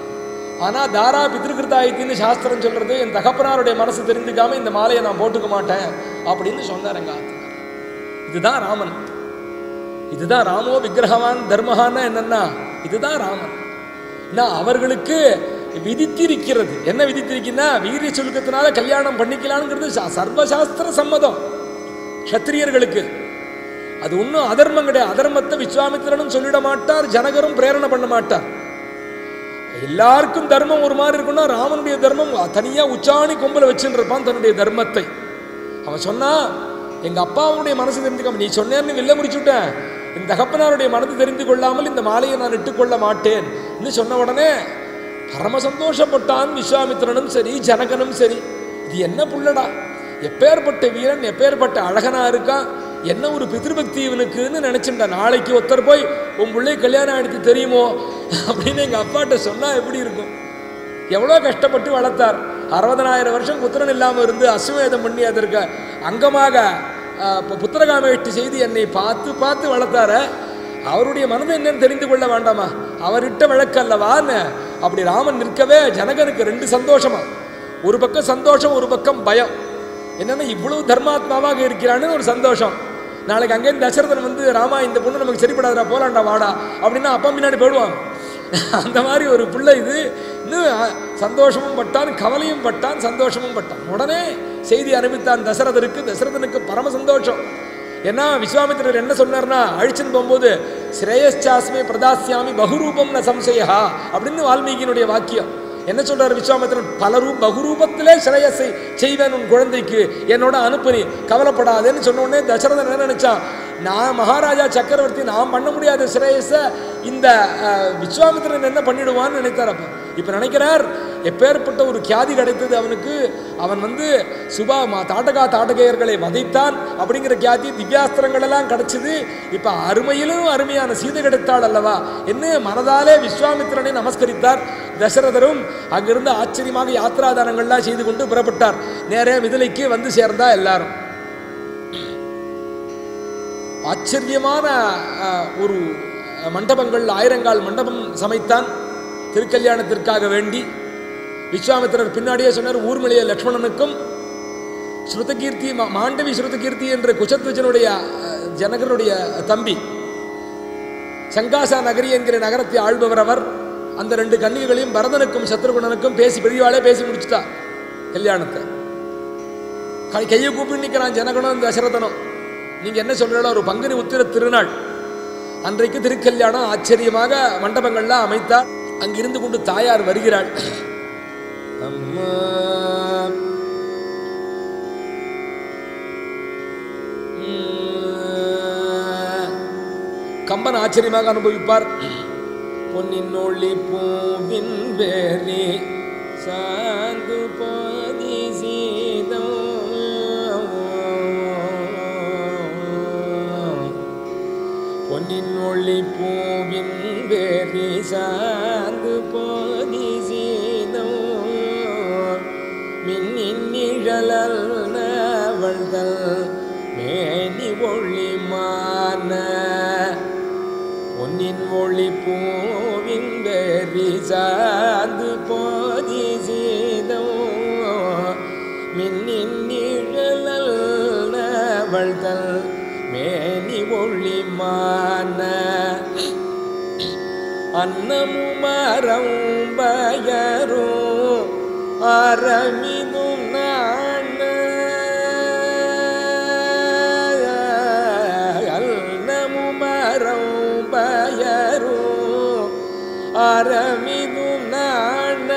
ஆனா தாரா பித்திருக்கிருத்தாயித்தின்னு சாஸ்திரம் சொல்றது என் தகப்பனாருடைய மனசு தெரிஞ்சுக்காம இந்த மாலையை நான் போட்டுக்க மாட்டேன் அப்படின்னு சொன்னார் எங்க ஆத்துக்கார் இதுதான் ராமன் இதுதான் ராமோ விக்கிரகவான் தர்மஹான்னா என்னன்னா இதுதான் ராமன் நான் அவர்களுக்கு விதித்திருக்கிறது என்ன விதித்திருக்குன்னா வீரிய சுருக்கத்தினால கல்யாணம் பண்ணிக்கலாம்ங்கிறது சா- சர்வசாஸ்திர சம்மதம் க்ஷத்திரியர்களுக்கு அது ஒன்றும் அதர்மம் கிடையாது அதர்மத்தை விஸ்வாமித்திரனும் சொல்லிட மாட்டார் ஜனகரும் பிரேரணை பண்ண மாட்டார் எல்லாருக்கும் தர்மம் ஒரு மாதிரி இருக்குன்னா ராமனுடைய தர்மம் தனியா உச்சாணி கொம்புல வச்சுட்டு இருப்பான் தன்னுடைய தர்மத்தை அவன் சொன்னா எங்க அப்பாவுடைய மனசு தெரிஞ்சுக்காம நீ சொன்னேன்னு வில்ல முடிச்சுட்டேன் என் தகப்பனாருடைய மனது தெரிந்து கொள்ளாமல் இந்த மாலையை நான் இட்டுக்கொள்ள மாட்டேன் என்று சொன்ன உடனே பரம சந்தோஷப்பட்டான் விஸ்வாமித்திரனும் சரி ஜனகனும் சரி இது என்ன புள்ளடா எப்பேற்பட்ட வீரன் எப்பேற்பட்ட அழகனா இருக்கான் என்ன ஒரு பிதிருபக்தி இவனுக்குன்னு நினைச்சுட்டா நாளைக்கு ஒருத்தர் போய் உன் பிள்ளை கல்யாணம் ஆயிடுத்து தெரியுமோ அப்படின்னு எங்க அப்பாட்ட சொன்னா எப்படி இருக்கும் எவ்வளோ கஷ்டப்பட்டு வளர்த்தார் அறுபதனாயிரம் வருஷம் புத்திரன் இல்லாமல் இருந்து அசுவேதம் பண்ணி அதற்கு அங்கமாக ஆஹ், இப்போ புத்திரகாமேஷ்டி செய்து என்னை பார்த்து பார்த்து வளர்த்தார அவருடைய மனதை என்னன்னு தெரிந்து கொள்ள வேண்டாமா அவரிட்ட வழக்கல்லவான்னு அப்படி ராமன் நிற்கவே ஜனகனுக்கு ரெண்டு சந்தோஷமா ஒரு பக்கம் சந்தோஷம் ஒரு பக்கம் பயம் என்னன்னா இவ்வளவு தர்மாத்மாவாக இருக்கிறான்னு ஒரு சந்தோஷம் நாளைக்கு அங்கேருந்து தசரதன் வந்து ராமா இந்த பொண்ணு நமக்கு சரிப்படாதடா போலாண்டா வாடா அப்படின்னா அப்பா பின்னாடி போயிடுவான் அந்த மாதிரி ஒரு பிள்ளை இது இன்னும் அஹ், சந்தோஷமும் பட்டான் கவலையும் பட்டான் சந்தோஷமும் பட்டான் உடனே செய்தி அனுப்பித்தான் தசரதனுக்கு தசரதனுக்கு பரம சந்தோஷம் ஏன்னா விஸ்வாமித்திரர் என்ன சொன்னார்னா அழிச்சுன்னு போகும்போது ஸ்ரேயஸ்சாஸ்மே பிரதாசியாமி பகுரூபம் ந சம்சயா அப்படின்னு வால்மீகியினுடைய வாக்கியம் என்ன சொல்றாரு விஸ்வாமித்திரன் பலரும் பகுரூபத்திலே ஸ்ரேயஸை செய்வேன் உன் குழந்தைக்கு என்னோட அனுப்பு நீ கவலைப்படாதேன்னு சொன்ன உடனே தசரதன் என்ன நினைச்சான் நான் மகாராஜா சக்கரவர்த்தி நான் பண்ண முடியாத ஸ்ரேயஸ இந்த அஹ், விஸ்வாமித்திரன் என்ன பண்ணிடுவான்னு நினைத்தார் அப்ப இப்ப நினைக்கிறார் எப்பேற்பட்ட ஒரு கியாதி கிடைத்தது அவனுக்கு அவன் வந்து சுபா மா தாட்டகா தாட்டகையர்களை வதைத்தான் அப்படிங்கிற கியாதி திவ்யாஸ்திரங்கள் எல்லாம் கிடைச்சது இப்ப அருமையிலும் அருமையான சீதை கிடைத்தாள் அல்லவா என்ன மனதாலே விஸ்வாமித்திரனை நமஸ்கரித்தார் தசரதரும் அங்கிருந்து ஆச்சரியமாக யாத்ராதானங்கள்லாம் செய்து கொண்டு புறப்பட்டார் நேரே மிதிலைக்கு வந்து சேர்ந்தா எல்லாரும் ஆச்சரியமான அஹ், ஒரு மண்டபங்கள் ஆயிரங்கால் மண்டபம் சமைத்தான் திருக்கல்யாணத்திற்காக வேண்டி விஸ்வாமித்திரர் பின்னாடியே சொன்னார் ஊர்மிளைய லக்ஷ்மணனுக்கும் ஸ்ருதகீர்த்தி மா- மாண்டவி ஸ்ருதகீர்த்தி என்ற குசத்வஜனுடைய அஹ், ஜனகருடைய தம்பி சங்காசா நகரி என்கிற நகரத்தை ஆள்பவர் அவர் அந்த ரெண்டு கன்னிகைகளையும் பரதனுக்கும் சத்ருகுணனுக்கும் பேசி பெரியவாளே பேசி முடிச்சுட்டா கல்யாணத்தை கை கையை கூப்பி நிற்கிறான் ஜனகனும் தசரதனும் நீங்க என்ன சொல்றீங்களோ ஒரு பங்குனி உத்திர திருநாள் அன்றைக்கு திருக்கல்யாணம் ஆச்சரியமாக மண்டபங்கள்லாம் அமைத்தார் அங்கிருந்து கொண்டு தாயார் வருகிறாள் அம்மா உம், கம்பன் ஆச்சரியமாக அனுபவிப்பார் பொன்னின் ஒளி பூவின் வேரி சாந்து பாதி சீதம் பொன்னின் ஒளி பூவின் வேரி சாந்து போதி சீதம் மின்னின் நிழலல் நவழ்தல் மேனி ஒளி மான பொன்னின் ஒளி பூவின் வேரி சாந்து போதி சீதம் மின்னின் நிழலல் நவழ்தல் மேனி ஒளி மான அன்னமும் மரம் பயரும் அறமிதும் நாண அன்னமும் மரம் பயரும் அறமிதும் நாண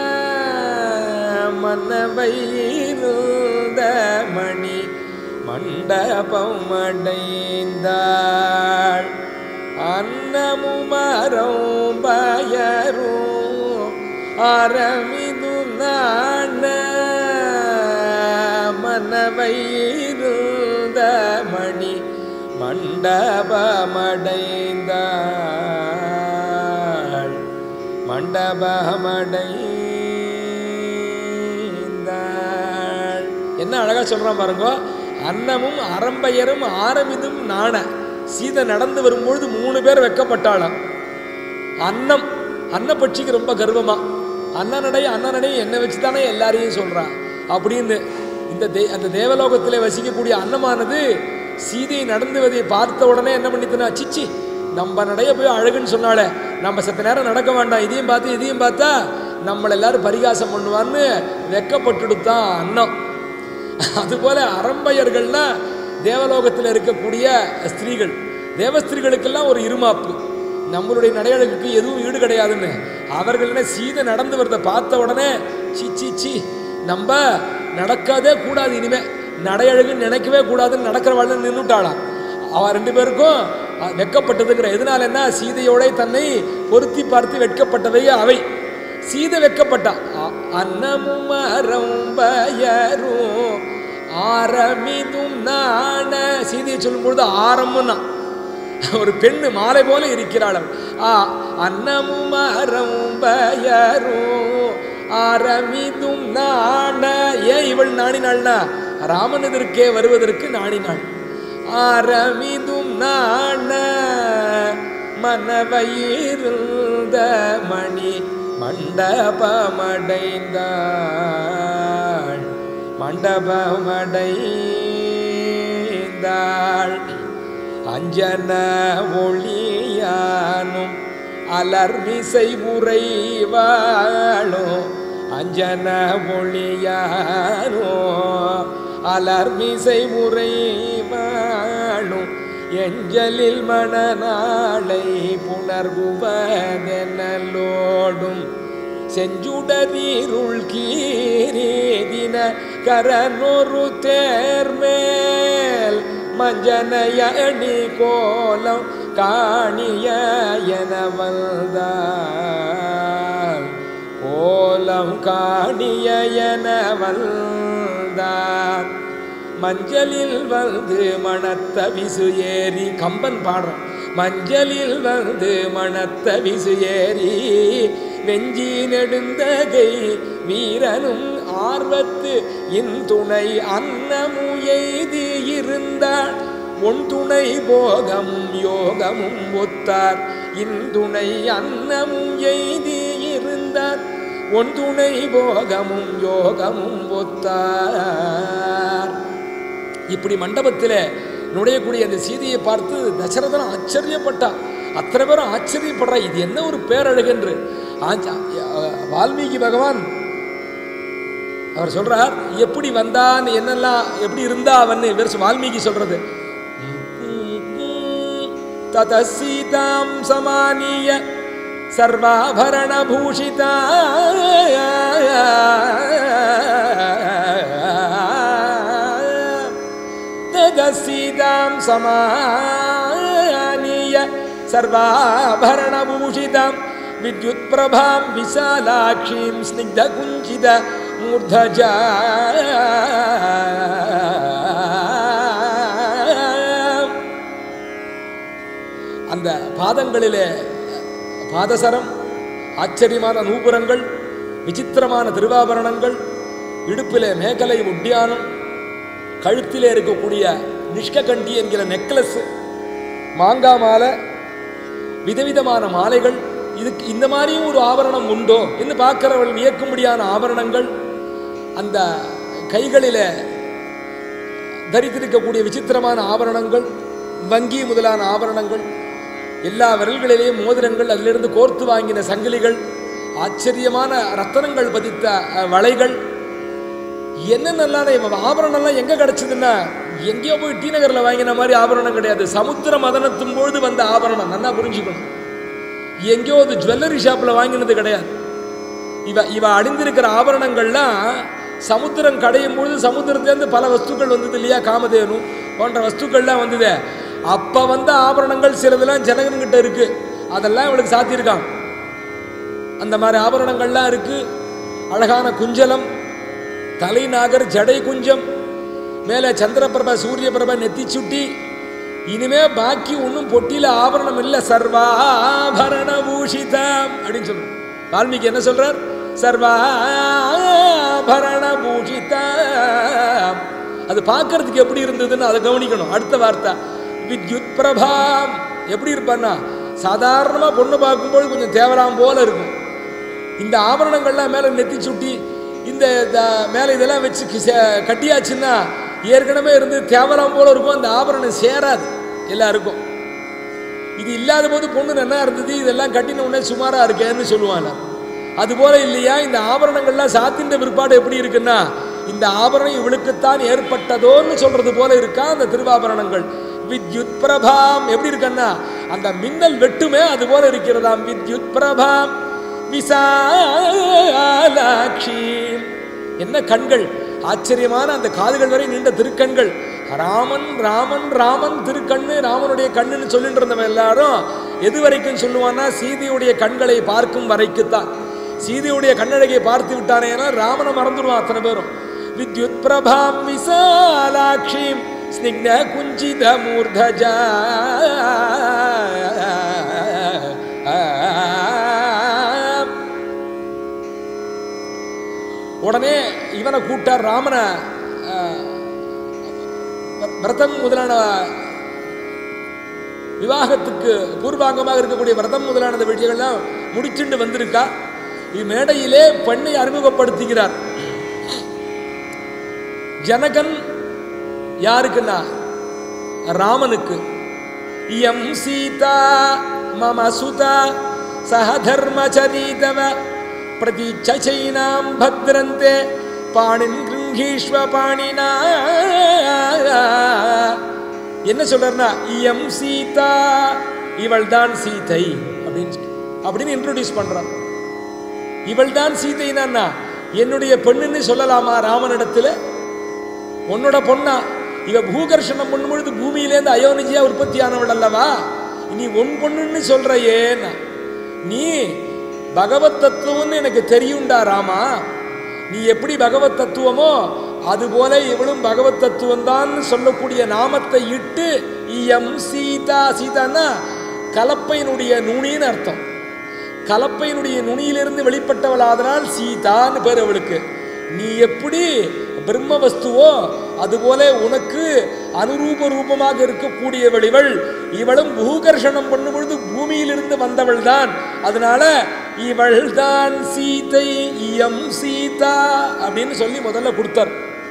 மன்னவையிருந்த மணி மண்டபம் அடைந்தாள் அன்னமும் மரம் பயரும் அறமிது நாண மனவையிருந்த மணி மண்டபமடைந்தாள் மண்டபமடைந்தாள் என்ன அழகா சொல்றான் பாருங்க அன்னமும் அரம்பையரும் ஆரமிதும் நாண சீதை நடந்து வரும்பொழுது மூணு பேர் வெக்கப்பட்டாளாம் அன்னம் அன்னப்பட்சிக்கு ரொம்ப கர்வமா அண்ணனடை அண்ணனடை என்னை வச்சு தானே எல்லாரையும் சொல்றான் அப்படின்னு இந்த தே அந்த தேவலோகத்திலே வசிக்கக்கூடிய அன்னமானது சீதை நடந்துவதை பார்த்த உடனே என்ன பண்ணித்தனா சிச்சி நம்ம நடைய போய் அழகுன்னு சொன்னாலே நம்ம சத்த நேரம் நடக்க வேண்டாம் இதையும் பார்த்து இதையும் பார்த்தா நம்மளை எல்லாரும் பரிகாசம் பண்ணுவான்னு வெக்கப்பட்டுடுத்தான் அன்னம் அதுபோல அரம்பையர்கள்னா தேவலோகத்தில் இருக்கக்கூடிய ஸ்திரீகள் தேவஸ்திரீகளுக்கெல்லாம் ஒரு இருமாப்பு நம்மளுடைய நடையழகுக்கு எதுவும் ஈடு கிடையாதுன்னு அவர்கள் என்ன சீதை நடந்து வரதை பார்த்த உடனே சி சி சி நம்ம நடக்காதே கூடாது இனிமே நடையழகுன்னு நினைக்கவே கூடாதுன்னு நடக்கிறவாள் நின்றுட்டாளாம் அவ ரெண்டு பேருக்கும் அஹ், வெட்கப்பட்டதுங்கிற எதனால என்ன சீதையோட தன்னை பொருத்தி பார்த்து வெட்கப்பட்டவை அவை சீதை வெட்கப்பட்டா அ- அன்னமும் அரம்பயரும் ஆரமிதும் நாண சீதையை சொல்லும்பொழுது ஆரம்பம்னா ஒரு பெண்ணு மாலை போல இருக்கிறாள் அவள். ஆ அன்னமும் அரம்பயரும் ஆரமிதும் நாண ஏன் இவள் நாணினாள்னா ராமன் எதற்கே வருவதற்கு நாணினாள் ஆரமிதும் நாண மனவயிருந்த மணி மண்டபமடைந்தாள் மண்டபமடைந்தாள் அஞ்சன ஒளியானும் அலர்மிசை உறைவாளோ அஞ்சன ஒளியானோ அலர்மிசை உறைவாளும் எஞ்சலில் மணநாளை புணர்வுவதெனலோடும் செஞ்சுடதீருள் கீரேதின கரனொரு தேர்மேல் மஞ்சனையடி கோலம் காணிய என வந்தாள் கோலம் காணிய என வந்தார் மஞ்சளில் வந்து மணத்த விசு ஏறி கம்பன் பாடுறான் மஞ்சளில் வந்து மணத்த விசு ஏறி வெஞ்சி நெடுந்தகை வீரனும் ஆர்வத்து இன் துணை அன்னமு எய்தி இருந்தாள் உன் துணை போகமும் யோகமும் ஒத்தார் இன் துணை அன்னமும் எய்தி இருந்தார் உன் துணை போகமும் யோகமும் ஒத்தார் இப்படி மண்டபத்தில் நுழையக்கூடிய அந்த சீதையை பார்த்து தசரதன் ஆச்சரியப்பட்டான் அத்தனை பேரும் ஆச்சரியப்படுறா இது என்ன ஒரு பேரழகு என்று ஆச்ச- வால்மீகி பகவான் அவர் சொல்றார் எப்படி வந்தான் என்னெல்லாம் எப்படி இருந்தா அவன் வெறும் வால்மீகி சொல்றது தத சீதாம் சமானிய சர்வாபரண பூஷிதா தத சீதாம் சமானிய சர்வாபரண பூஷிதாம் வித்யுத் பிரபாம் விசாலாட்சீம் ஸ்னிக்த குஞ்சித மூர்தஜா அந்த பாதங்களிலே பாதசரம் ஆச்சரியமான நூபுரங்கள் விசித்திரமான திருவாபரணங்கள் இடுப்பிலே மேகலை உட்டியானம் கழுத்திலே இருக்கக்கூடிய நிஷ்ககண்டி என்கிற நெக்லஸ் மாங்காய் மாலை விதவிதமான மாலைகள் இதுக்கு இந்த மாதிரியும் ஒரு ஆபரணம் உண்டோ என்று பார்க்கிறவள் வியக்கும்படியான ஆபரணங்கள் அந்த கைகளிலே தரித்திருக்கக்கூடிய விசித்திரமான ஆபரணங்கள் வங்கி முதலான ஆபரணங்கள் எல்லா விரல்களிலேயும் மோதிரங்கள் அதிலிருந்து கோர்த்து வாங்கின சங்கிலிகள் ஆச்சரியமான ரத்தனங்கள் பதித்த அஹ், வளைகள் என்னென்னலாம் இவன் ஆபரணம்லாம் எங்கே கிடச்சிதுன்னா எங்கேயோ போய் டி நகரில் வாங்கின மாதிரி ஆபரணம் கிடையாது சமுத்திர மதனத்தும் பொழுது வந்த ஆபரணம் நல்லா புரிஞ்சுக்கணும் எங்கேயோ ஒரு ஜுவல்லரி ஷாப்பில் வாங்கினது கிடையாது இவ இவ அணிந்திருக்கிற ஆபரணங்கள்லாம் சமுத்திரம் கடையும் பொழுது சமுத்திரத்திலேருந்து பல வஸ்துக்கள் வந்தது இல்லையா காமதேனு போன்ற வஸ்துக்கள்லாம் வந்தது அப்போ வந்த ஆபரணங்கள் சிலதெல்லாம் ஜனகன்கிட்ட இருக்கு அதெல்லாம் இவளுக்கு சாத்தியிருக்கான் அந்த மாதிரி ஆபரணங்கள்லாம் இருக்கு அழகான குஞ்சலம் தலைநாகர் ஜடை குஞ்சம் மேலே சந்திரபிரப சூரியபிரப நெத்தி சுட்டி இனிமே பாக்கி ஒன்றும் பொட்டியில ஆபரணம் இல்லை சர்வாபரண பூஷிதம் அப்படின்னு சொல்றோம் வால்மீகி என்ன சொல்றார் சர்வாபரண பூஷிதம் அது பார்க்கறதுக்கு எப்படி இருந்ததுன்னு அதை கவனிக்கணும் அடுத்த வார்த்தை வித்யுத் பிரபாம் எப்படி இருப்பான்னா சாதாரணமாக பொண்ணு பார்க்கும்போது கொஞ்சம் தேவலாம் போல இருக்கும் இந்த ஆபரணங்கள்லாம் மேலே நெத்தி சுட்டி இந்த த- மேலே இதெல்லாம் வச்சு கிச- கட்டியாச்சுன்னா ஏற்கனவே இருந்து தேவலாம் போல இருக்கும் அந்த ஆபரணம் சேராது எல்லாருக்கும் இது இல்லாத போது பொண்ணு நல்லா இருந்தது இதெல்லாம் கட்டின உடனே சுமாராக இருக்கேன்னு சொல்லுவாங்க அதுபோல இல்லையா இந்த ஆபரணங்கள்லாம் சாத்தின்ற பிற்பாடு எப்படி இருக்குன்னா இந்த ஆபரணம் இவளுக்குத்தான் ஏற்பட்டதோன்னு சொல்றது போல இருக்கா அந்த திருவாபரணங்கள் வித்யுத் பிரபாம் எப்படி இருக்குன்னா அந்த மின்னல் வெட்டுமே அது போல இருக்கிறதாம் வித்யுத் பிரபாம் விசாலாட்சி என்ன கண்கள் ஆச்சரியமான அந்த காதுகள் வரை நீண்ட திருக்கண்கள் ராமன் ராமன் ராமன் திருக்கண்ணு ராமனுடைய கண்ணுன்னு சொல்லிட்டு இருந்தவன் எல்லாரும் எது வரைக்கும் சொல்லுவான்னா சீதையுடைய கண்களை பார்க்கும் வரைக்குத்தான் சீதையுடைய கண்ணழகை பார்த்து விட்டானேனா ராமனை மறந்துடுவான் அத்தனை பேரும் வித்யுத் பிரபாம் விசாலாட்சிம் ஸ்னிக்ன குஞ்சித மூர்தஜா உடனே இவனை கூட்டார் ராமனை ஆஹ், விரதம் முதலான விவாகத்துக்கு பூர்வாங்கமாக இருக்கக்கூடிய விரதம் முதலான இந்த விஷயங்கள்லாம் முடிச்சுண்டு வந்திருக்கா இது மேடையிலே பெண்ணை அறிமுகப்படுத்துகிறார் ஜனகன் யாருக்குன்னா ராமனுக்கு இயம் சீதா மம சுதா சகதர்மச்சரீதவ பிரதீச்சைனாம் பத்ரந்தே பாணின் கிருங்கீஷ்வ பாணினா என்ன சொல்றாருன்னா இயம் சீதா இவள் தான் சீதை அப்படின்னு சொல்லி- அப்படின்னு இன்ட்ரோடியூஸ் பண்றான் இவள் தான் சீதைனா என்னுடைய பெண்ணுன்னு சொல்லலாமா ராமனிடத்துல உன்னோட பொண்ணா இவ பூகர்ஷணம் பண்ணும் பொழுது பூமியிலேருந்து அயோனிஜியா உற்பத்தி ஆனவள் அல்லவா நீ உன் பொண்ணுன்னு சொல்றையேன்னா நீ பகவத் தத்துவம்னு எனக்கு தெரியும்டா ராமா நீ எப்படி பகவத் தத்துவமோ அதுபோல இவளும் பகவத் தத்துவம் தான் சொல்லக்கூடிய நாமத்தை இட்டு இயம் சீதா சீதான்னா கலப்பையினுடைய நுனின்னு அர்த்தம் கலப்பையினுடைய நுனியிலிருந்து வெளிப்பட்டவள் ஆதலால் சீதான்னு பேர் அவளுக்கு நீ எப்படி பிரம்ம வஸ்துவோ அதுபோல உனக்கு அனுரூப ரூபமாக இருக்கக்கூடியவள் இவள் இவளும் பூகர்ஷணம் பண்ணும் பொழுது பூமியிலிருந்து வந்தவள் தான் அதனால இவள் தான் சீதை இயம் சீதா அப்படின்னு சொல்லி முதல்ல கொடுத்தார்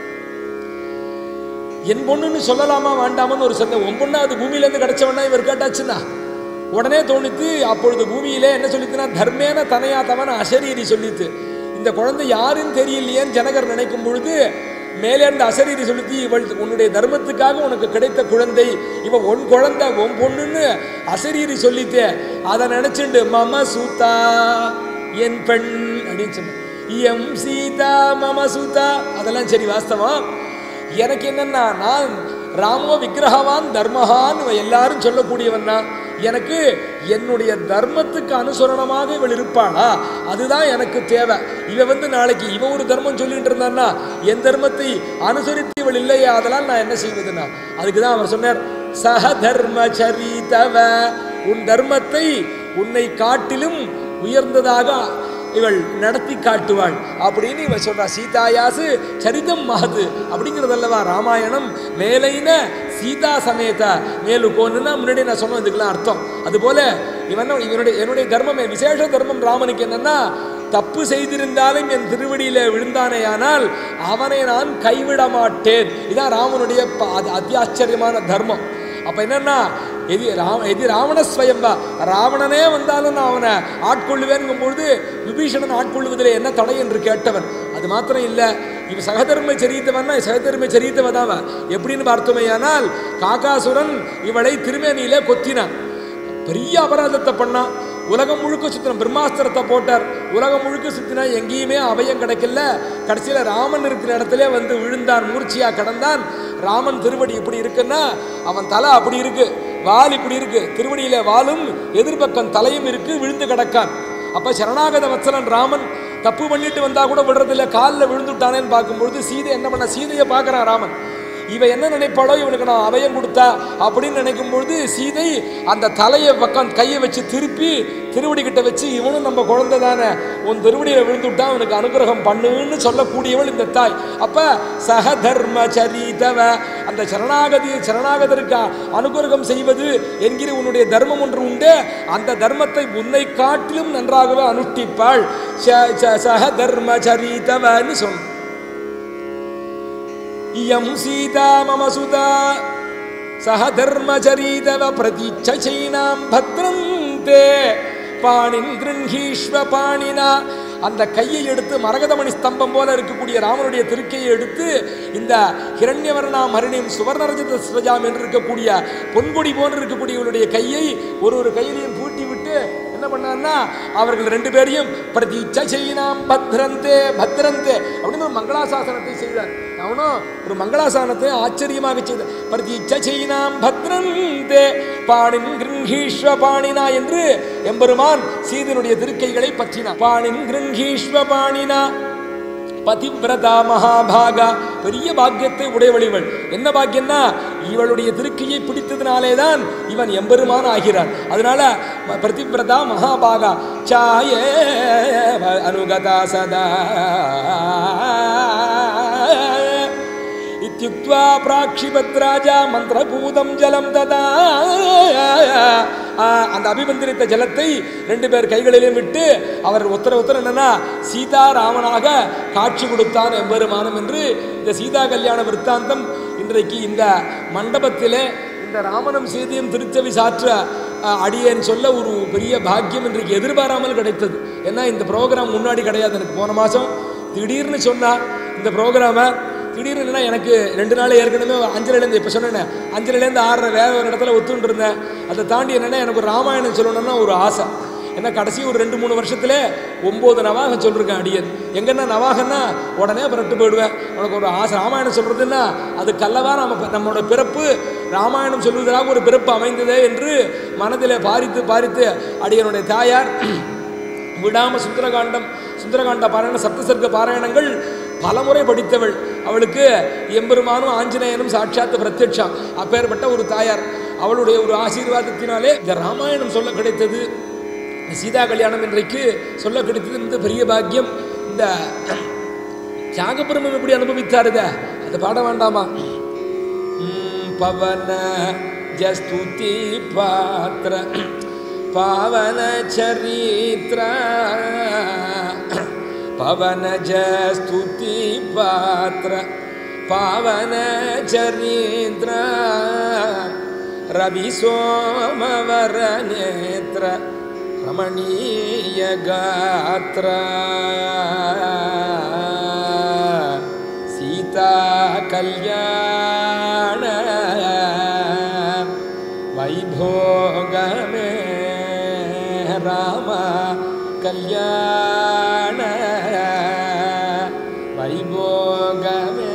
என் பொண்ணுன்னு சொல்லலாமா வேண்டாமான்னு ஒரு சந்தேகம் உன் பொண்ணு அது பூமியிலேருந்து கிடைச்சவனா இவர் கேட்டாச்சுன்னா உடனே தோணித்து அப்பொழுது பூமியிலே என்ன சொல்லித்துனா தர்மேன தனையாத்தவன் அசரீரி சொல்லித்து இந்த குழந்தை யாருன்னு தெரியலையேன்னு ஜனகர் நினைக்கும் பொழுது மேலே இருந்து அசரீரி சொல்லித்து இவள் உன்னுடைய தர்மத்துக்காக உனக்கு கிடைத்த குழந்தை இவ உன் குழந்தை உன் பொண்ணுன்னு அசரீரி சொல்லித்தே அதை நினைச்சுண்டு மம சூதா என் பெண் அப்படின்னு சொன்ன எம் சீதா மம சூதா அதெல்லாம் சரி வாஸ்தவம் எனக்கு என்னன்னா நான் ராமோ விக்கிரகவான் தர்மஹான் இவன் எல்லாரும் சொல்லக்கூடியவன் தான் எனக்கு என்னுடைய தர்மத்துக்கு அனுசரணமாக இவள் இருப்பாளா அதுதான் எனக்கு தேவை இவ வந்து நாளைக்கு இவ ஒரு தர்மம் சொல்லிட்டு இருந்தான்னா என் தர்மத்தை அனுசரித்து இவள் இல்லையே அதெல்லாம் நான் என்ன செய்வதுன்னா அதுக்கு தான் அவர் சொன்னார் சக தர்ம சரிதவ உன் தர்மத்தை உன்னை காட்டிலும் உயர்ந்ததாக இவள் நடத்தி காட்டுவாள் அப்படின்னு இவ சொல்றா சீதாயாசு சரிதம் மகது அப்படிங்கிறதல்லவா ராமாயணம் மேலைன சீதா சமேத மேலு கோனுன்னா முன்னாடி நான் சொன்ன இதுக்கெல்லாம் அர்த்தம் அதுபோல இவன் இவனுடைய என்னுடைய தர்மமே விசேஷ தர்மம் ராமனுக்கு என்னன்னா தப்பு செய்திருந்தாலும் என் திருவடியில விழுந்தானேயானால் அவனை நான் கைவிட மாட்டேன் இதான் ராமனுடைய ப- அதி- அத்தியாச்சரியமான தர்மம் அப்ப என்னன்னா எதி ராம எதி ராவண ஸ்வயம்பா ராவணனே வந்தாலும் நான் அவனை ஆட்கொள்ளுவேன்ங்கும் பொழுது விபீஷணன் ஆட்கொள்ளுவதில் என்ன தடை என்று கேட்டவன் அது மாத்திரம் இல்லை இவன் சகதர்ம சரித்தவன்னா சகதர்ம சரித்தவதாவ எப்படின்னு பார்த்தோமேயானால் காகாசுரன் இவளை திருமேனியில கொத்தினான் பெரிய அபராதத்தை பண்ணான் உலகம் முழுக்க சுத்தின பிரம்மாஸ்திரத்தை போட்டார் உலகம் முழுக்க சுத்தினா எங்கேயுமே அபயம் கிடைக்கல கடைசியில ராமன் இருக்கிற இடத்துல வந்து விழுந்தான் மூர்ச்சியா கடந்தான் ராமன் திருவடி இப்படி இருக்குன்னா அவன் தலை அப்படி இருக்கு வால் இப்படி இருக்கு திருவடியில வாலும் எதிர்பக்கம் தலையும் இருக்கு விழுந்து கிடக்கான் அப்ப சரணாகத வத்சலன் ராமன் தப்பு பண்ணிட்டு வந்தா கூட விடுறதில்ல காலில் விழுந்துட்டானேன்னு பார்க்கும்பொழுது சீதை என்ன பண்ண சீதையை பார்க்கறான் ராமன் இவ என்ன நினைப்பாளோ இவனுக்கு நான் அபயம் கொடுத்தா அப்படின்னு நினைக்கும் பொழுது சீதை அந்த தலையை பக்கம் கையை வச்சு திருப்பி திருவடி கிட்ட வச்சு இவனும் நம்ம குழந்தை தானே உன் திருவடியில விழுந்துட்டா அவனுக்கு அனுகிரகம் பண்ணுன்னு சொல்லக்கூடியவள் இந்த தாய் அப்ப சக தர்ம சரிதவ அந்த சரணாகதி சரணாகதருக்கு அனுகிரகம் செய்வது என்கிற உன்னுடைய தர்மம் ஒன்று உண்டு அந்த தர்மத்தை உன்னை காட்டிலும் நன்றாகவே அனுஷ்டிப்பாள் ச- ச- சக தர்ம சரிதவன்னு சொன்ன इयं सीता मम सुता सह धर्मचरीतव प्रतीच्छैनां भद्रं ते பாணின் கிருங்கீஸ்வ பாணினா அந்த கையை எடுத்து மரகதமணி ஸ்தம்பம் போல இருக்கக்கூடிய ராமனுடைய திருக்கையை எடுத்து இந்த ஹிரண்யவர்ணாம் ஹரிணியும் சுவர்ணரஜத ஸ்ரஜாம் என்று இருக்கக்கூடிய பொன்கொடி போன்று இருக்கக்கூடிய இவருடைய கையை ஒரு ஒரு கையிலையும் பூட்டி விட்டு என்ன பண்ணான்னா அவர்கள் ரெண்டு பேரையும் பிரதீட்சை செய்யினாம் பத்ரந்தே பத்ரந்தே அப்படின்னு ஒரு மங்களாசாசனத்தை செய்தார் அவனும் ஒரு மங்களாசாசனத்தை ஆச்சரியமாக செய்தார் பிரதீட்சை செய்யினாம் பத்ரந்தே பாணின் கிருங்கீஸ்வ பாணினா என்று எம்பெருமான் சீதனுடைய திருக்கைகளை பற்றினான் பாணின் கிருங்கீஸ்வ பாணினா பதிவிரதா மகாபாகா பெரிய பாக்கியத்தை உடையவளிவள் என்ன பாக்கியம்னா இவளுடைய திருக்கையை பிடித்ததினாலே தான் இவன் எம்பெருமான் ஆகிறான் அதனால ம- பிரதிவிரதா மகாபாகா சாயே அனுகதா சதா இத்தியுக்த்வா பிராட்சிபத்ராஜா மந்திரபூதம் ஜலம் ததா ஆ, அந்த அபிமந்திரித்த ஜலத்தை ரெண்டு பேர் கைகளிலும் விட்டு அவர் உத்தர உத்தர என்னன்னா சீதா ராமனாக காட்சி கொடுத்தான் எம்பெருமானம் என்று இந்த சீதா கல்யாண விற்த்தாந்தம் இன்றைக்கு இந்த மண்டபத்திலே இந்த ராமனும் சீதையும் திருச்சவி சாற்ற ஆ, அடியேன் சொல்ல ஒரு பெரிய பாக்கியம் இன்றைக்கு எதிர்பாராமல் கிடைத்தது ஏன்னா இந்த ப்ரோக்ராம் முன்னாடி கிடையாது எனக்கு போன மாதம் திடீர்னு சொன்னார் இந்த ப்ரோக்ராமை திடீர்னு என்னன்னா எனக்கு ரெண்டு நாள் ஏற்கனவே அஞ்சலிலேருந்து இப்போ சொன்னேன் அஞ்சலிலேருந்து ஆறரை வேற ஒரு இடத்துல ஒத்துட்டு இருந்தேன் அதை தாண்டி என்னென்னா எனக்கு ஒரு ராமாயணம் சொல்லணும்னா ஒரு ஆசை ஏன்னா கடைசி ஒரு ரெண்டு மூணு வருஷத்துல ஒம்பது நவாகம் சொல்லிருக்கேன் அடியன் எங்கன்னா நவாகன்னா உடனே புரட்டு போயிடுவேன் உனக்கு ஒரு ஆசை ராமாயணம் சொல்றதுன்னா அது கல்லவா நம்ம நம்மளோட பிறப்பு ராமாயணம் சொல்வதற்காக ஒரு பிறப்பு அமைந்ததே என்று மனதிலே பாரித்து பாரித்து அடியனுடைய தாயார் விடாம சுந்தரகாண்டம் சுந்தரகாண்ட பாராயண சப்தசர்க்க பாராயணங்கள் பலமுறை படித்தவள் அவளுக்கு எம்பெருமானும் ஆஞ்சநேயனும் சாட்சாத் பிரத்யட்சா அப்பேற்பட்ட ஒரு தாயார் அவளுடைய ஒரு ஆசீர்வாதத்தினாலே இந்த ராமாயணம் சொல்ல கிடைத்தது இந்த சீதா கல்யாணம் இன்றைக்கு சொல்ல கிடைத்தது இந்த பெரிய பாக்கியம் இந்த தியாகபிரமம் எப்படி அனுபவித்தார் இதை அதை பாட வேண்டாமா ம், பவன ஜஸ்துதி பாத்திர பாவன சரித்திர பவன ஜஸ்துதி பாத்திர பாவன சரித்திர ரவி சோமவர நேத்திர ரமணீய காத்திர சீதா கல்யாண வைபோகமே ராம கல்யாண வைபோகமே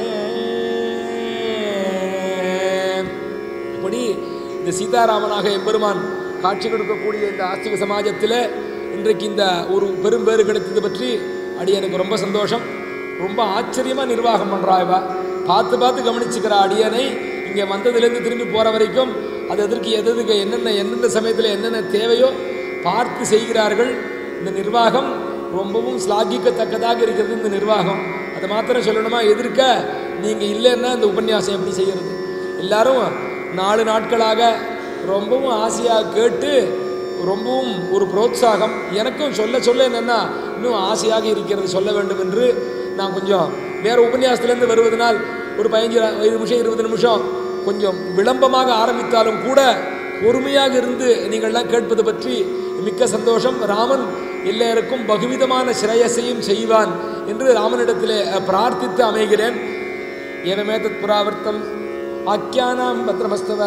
இப்படி இந்த சீதாராமனாக எம்பெருமான் காட்சி கொடுக்கக்கூடிய இந்த ஆஸ்திக சமாஜத்தில் இன்றைக்கு இந்த ஒரு பெரும் பேறு கிடைத்தது பற்றி அடி எனக்கு ரொம்ப சந்தோஷம் ரொம்ப ஆச்சரியமாக நிர்வாகம் பண்ணுறா இவ பார்த்து பார்த்து கவனிச்சுக்கிற அடியனை இங்கே வந்ததுலேருந்து திரும்பி போகிற வரைக்கும் அது எதற்கு எது எதுக்கு என்னென்ன எந்தெந்த சமயத்தில் என்னென்ன தேவையோ பார்த்து செய்கிறார்கள் இந்த நிர்வாகம் ரொம்பவும் ஸ்லாகிக்கத்தக்கதாக இருக்கிறது இந்த நிர்வாகம் அதை மாத்திரம் சொல்லணுமா எதிர்க்க நீங்கள் இல்லைன்னா இந்த உபன்யாசம் எப்படி செய்கிறது எல்லாரும் நாலு நாட்களாக ரொம்பவும் ஆசையாக கேட்டு ரொம்பவும் ஒரு புரோத்சாகம் எனக்கும் சொல்ல சொல்ல என்னென்னா இன்னும் ஆசையாக இருக்கிறது சொல்ல வேண்டும் என்று நான் கொஞ்சம் வேறு உபன்யாசத்துலேருந்து வருவதனால் ஒரு பதினஞ்சு ஐந்து நிமிஷம் இருபது நிமிஷம் கொஞ்சம் விளம்பமாக ஆரம்பித்தாலும் கூட பொறுமையாக இருந்து நீங்கள்லாம் கேட்பது பற்றி மிக்க சந்தோஷம் ராமன் எல்லாருக்கும் பகுவிதமான சிரேயசையும் செய்வான் என்று ராமனிடத்திலே அஹ், பிரார்த்தித்து அமைகிறேன் ஏவமே தத் புராவர்த்தம் ஆக்கியானாம் பத்ரமஸ்தவ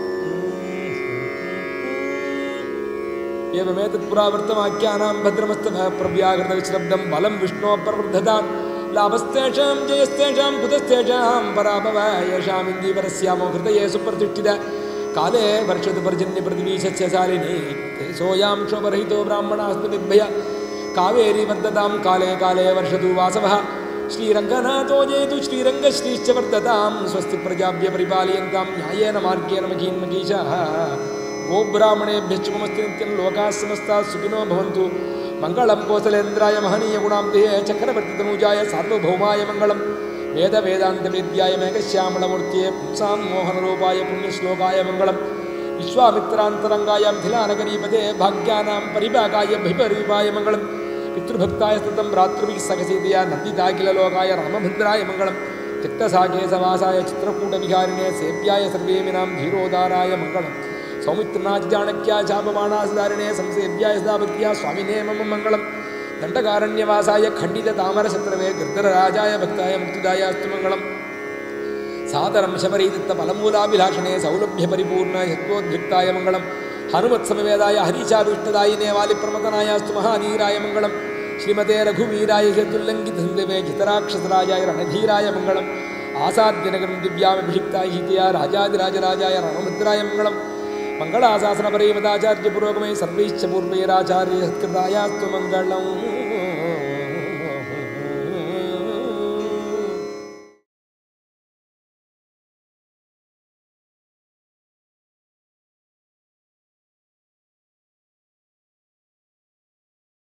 एवमेतत् पुरावृत्तमाख्यानां भद्रमस्तः प्रव्याहृतविश्रब्दं बलं विष्णोः प्रवृद्धतां लाभस्तेषां जयस्तेषां कुतस्तेषां पराभव येषामिन्दीवरस्यामो हृदये सुप्रतिष्ठित काले वर्षतु पर्जन्यपृथिवीशस्य शालिनी सोऽयां क्षोभरहितो ब्राह्मणास्तु निर्भय कावेरी वर्धतां काले काले वर्षतु वासवः श्रीरङ्गनाथो जयतु श्रीरङ्गश्रीश्च वर्धतां स्वस्ति प्रजाभ्य परिपालयन्तां न्यायेन मार्गेण मखीन्मखीशः गोब्राह्मणेभ्यश्चुमस्ति नित्यं लोकाः समस्ताः सुखिनो भवन्तु मङ्गलं कोसलेन्द्राय महनीयगुणां देहे चक्रवर्तितनूजाय सार्वभौमाय मङ्गलं वेदवेदान्तवेद्याय मेघश्यामलमूर्त्ये पुंसां मोहनरूपाय पुण्यश्लोकाय मङ्गलं विश्वामित्रान्तरङ्गाय मिथिलानगरीपदे भाग्यानां परिभागाय भैपरीपाय मङ्गलं पितृभक्ताय स्तुतं भ्रातृभिः सखसीतया नन्दिताखिललोकाय रामभद्राय मङ्गलं चित्तसाखे सवासाय चित्रकूटविहारिणे सेव्याय सर्वेमिनां धीरोदाराय मङ्गलम् सौमित्रनाथजाणक्या चापमाणासुधारिणे संसेव्याय सदापत्या स्वामिने मम मङ्गलं दण्डकारण्यवासाय खण्डिततामरशत्रवे गिर्धरराजाय भक्ताय मृत्युदायास्तु मङ्गलम् सादरं शबरीदत्तफलमूलाभिलाषणे सौलभ्यपरिपूर्ण यत्वोद्युक्ताय मङ्गलं हनुमत्समवेदाय हरीशाभीष्टदायिने वालिप्रमदनायास्तु महाधीराय मङ्गलं श्रीमते रघुवीराय हेतुल्लङ्घितन्दिवे जितराक्षसराजाय रणधीराय मङ्गलम् आसाद्यनगरं दिव्यामभिषिक्ताय हितया राजाधिराजराजाय रामभद्राय मङ्गलं मङ्गलाशासनपरे मदाचार्यपुरोगमे सर्वैश्च पूर्वैराचार्य सत्कृतायास्तु मङ्गलम्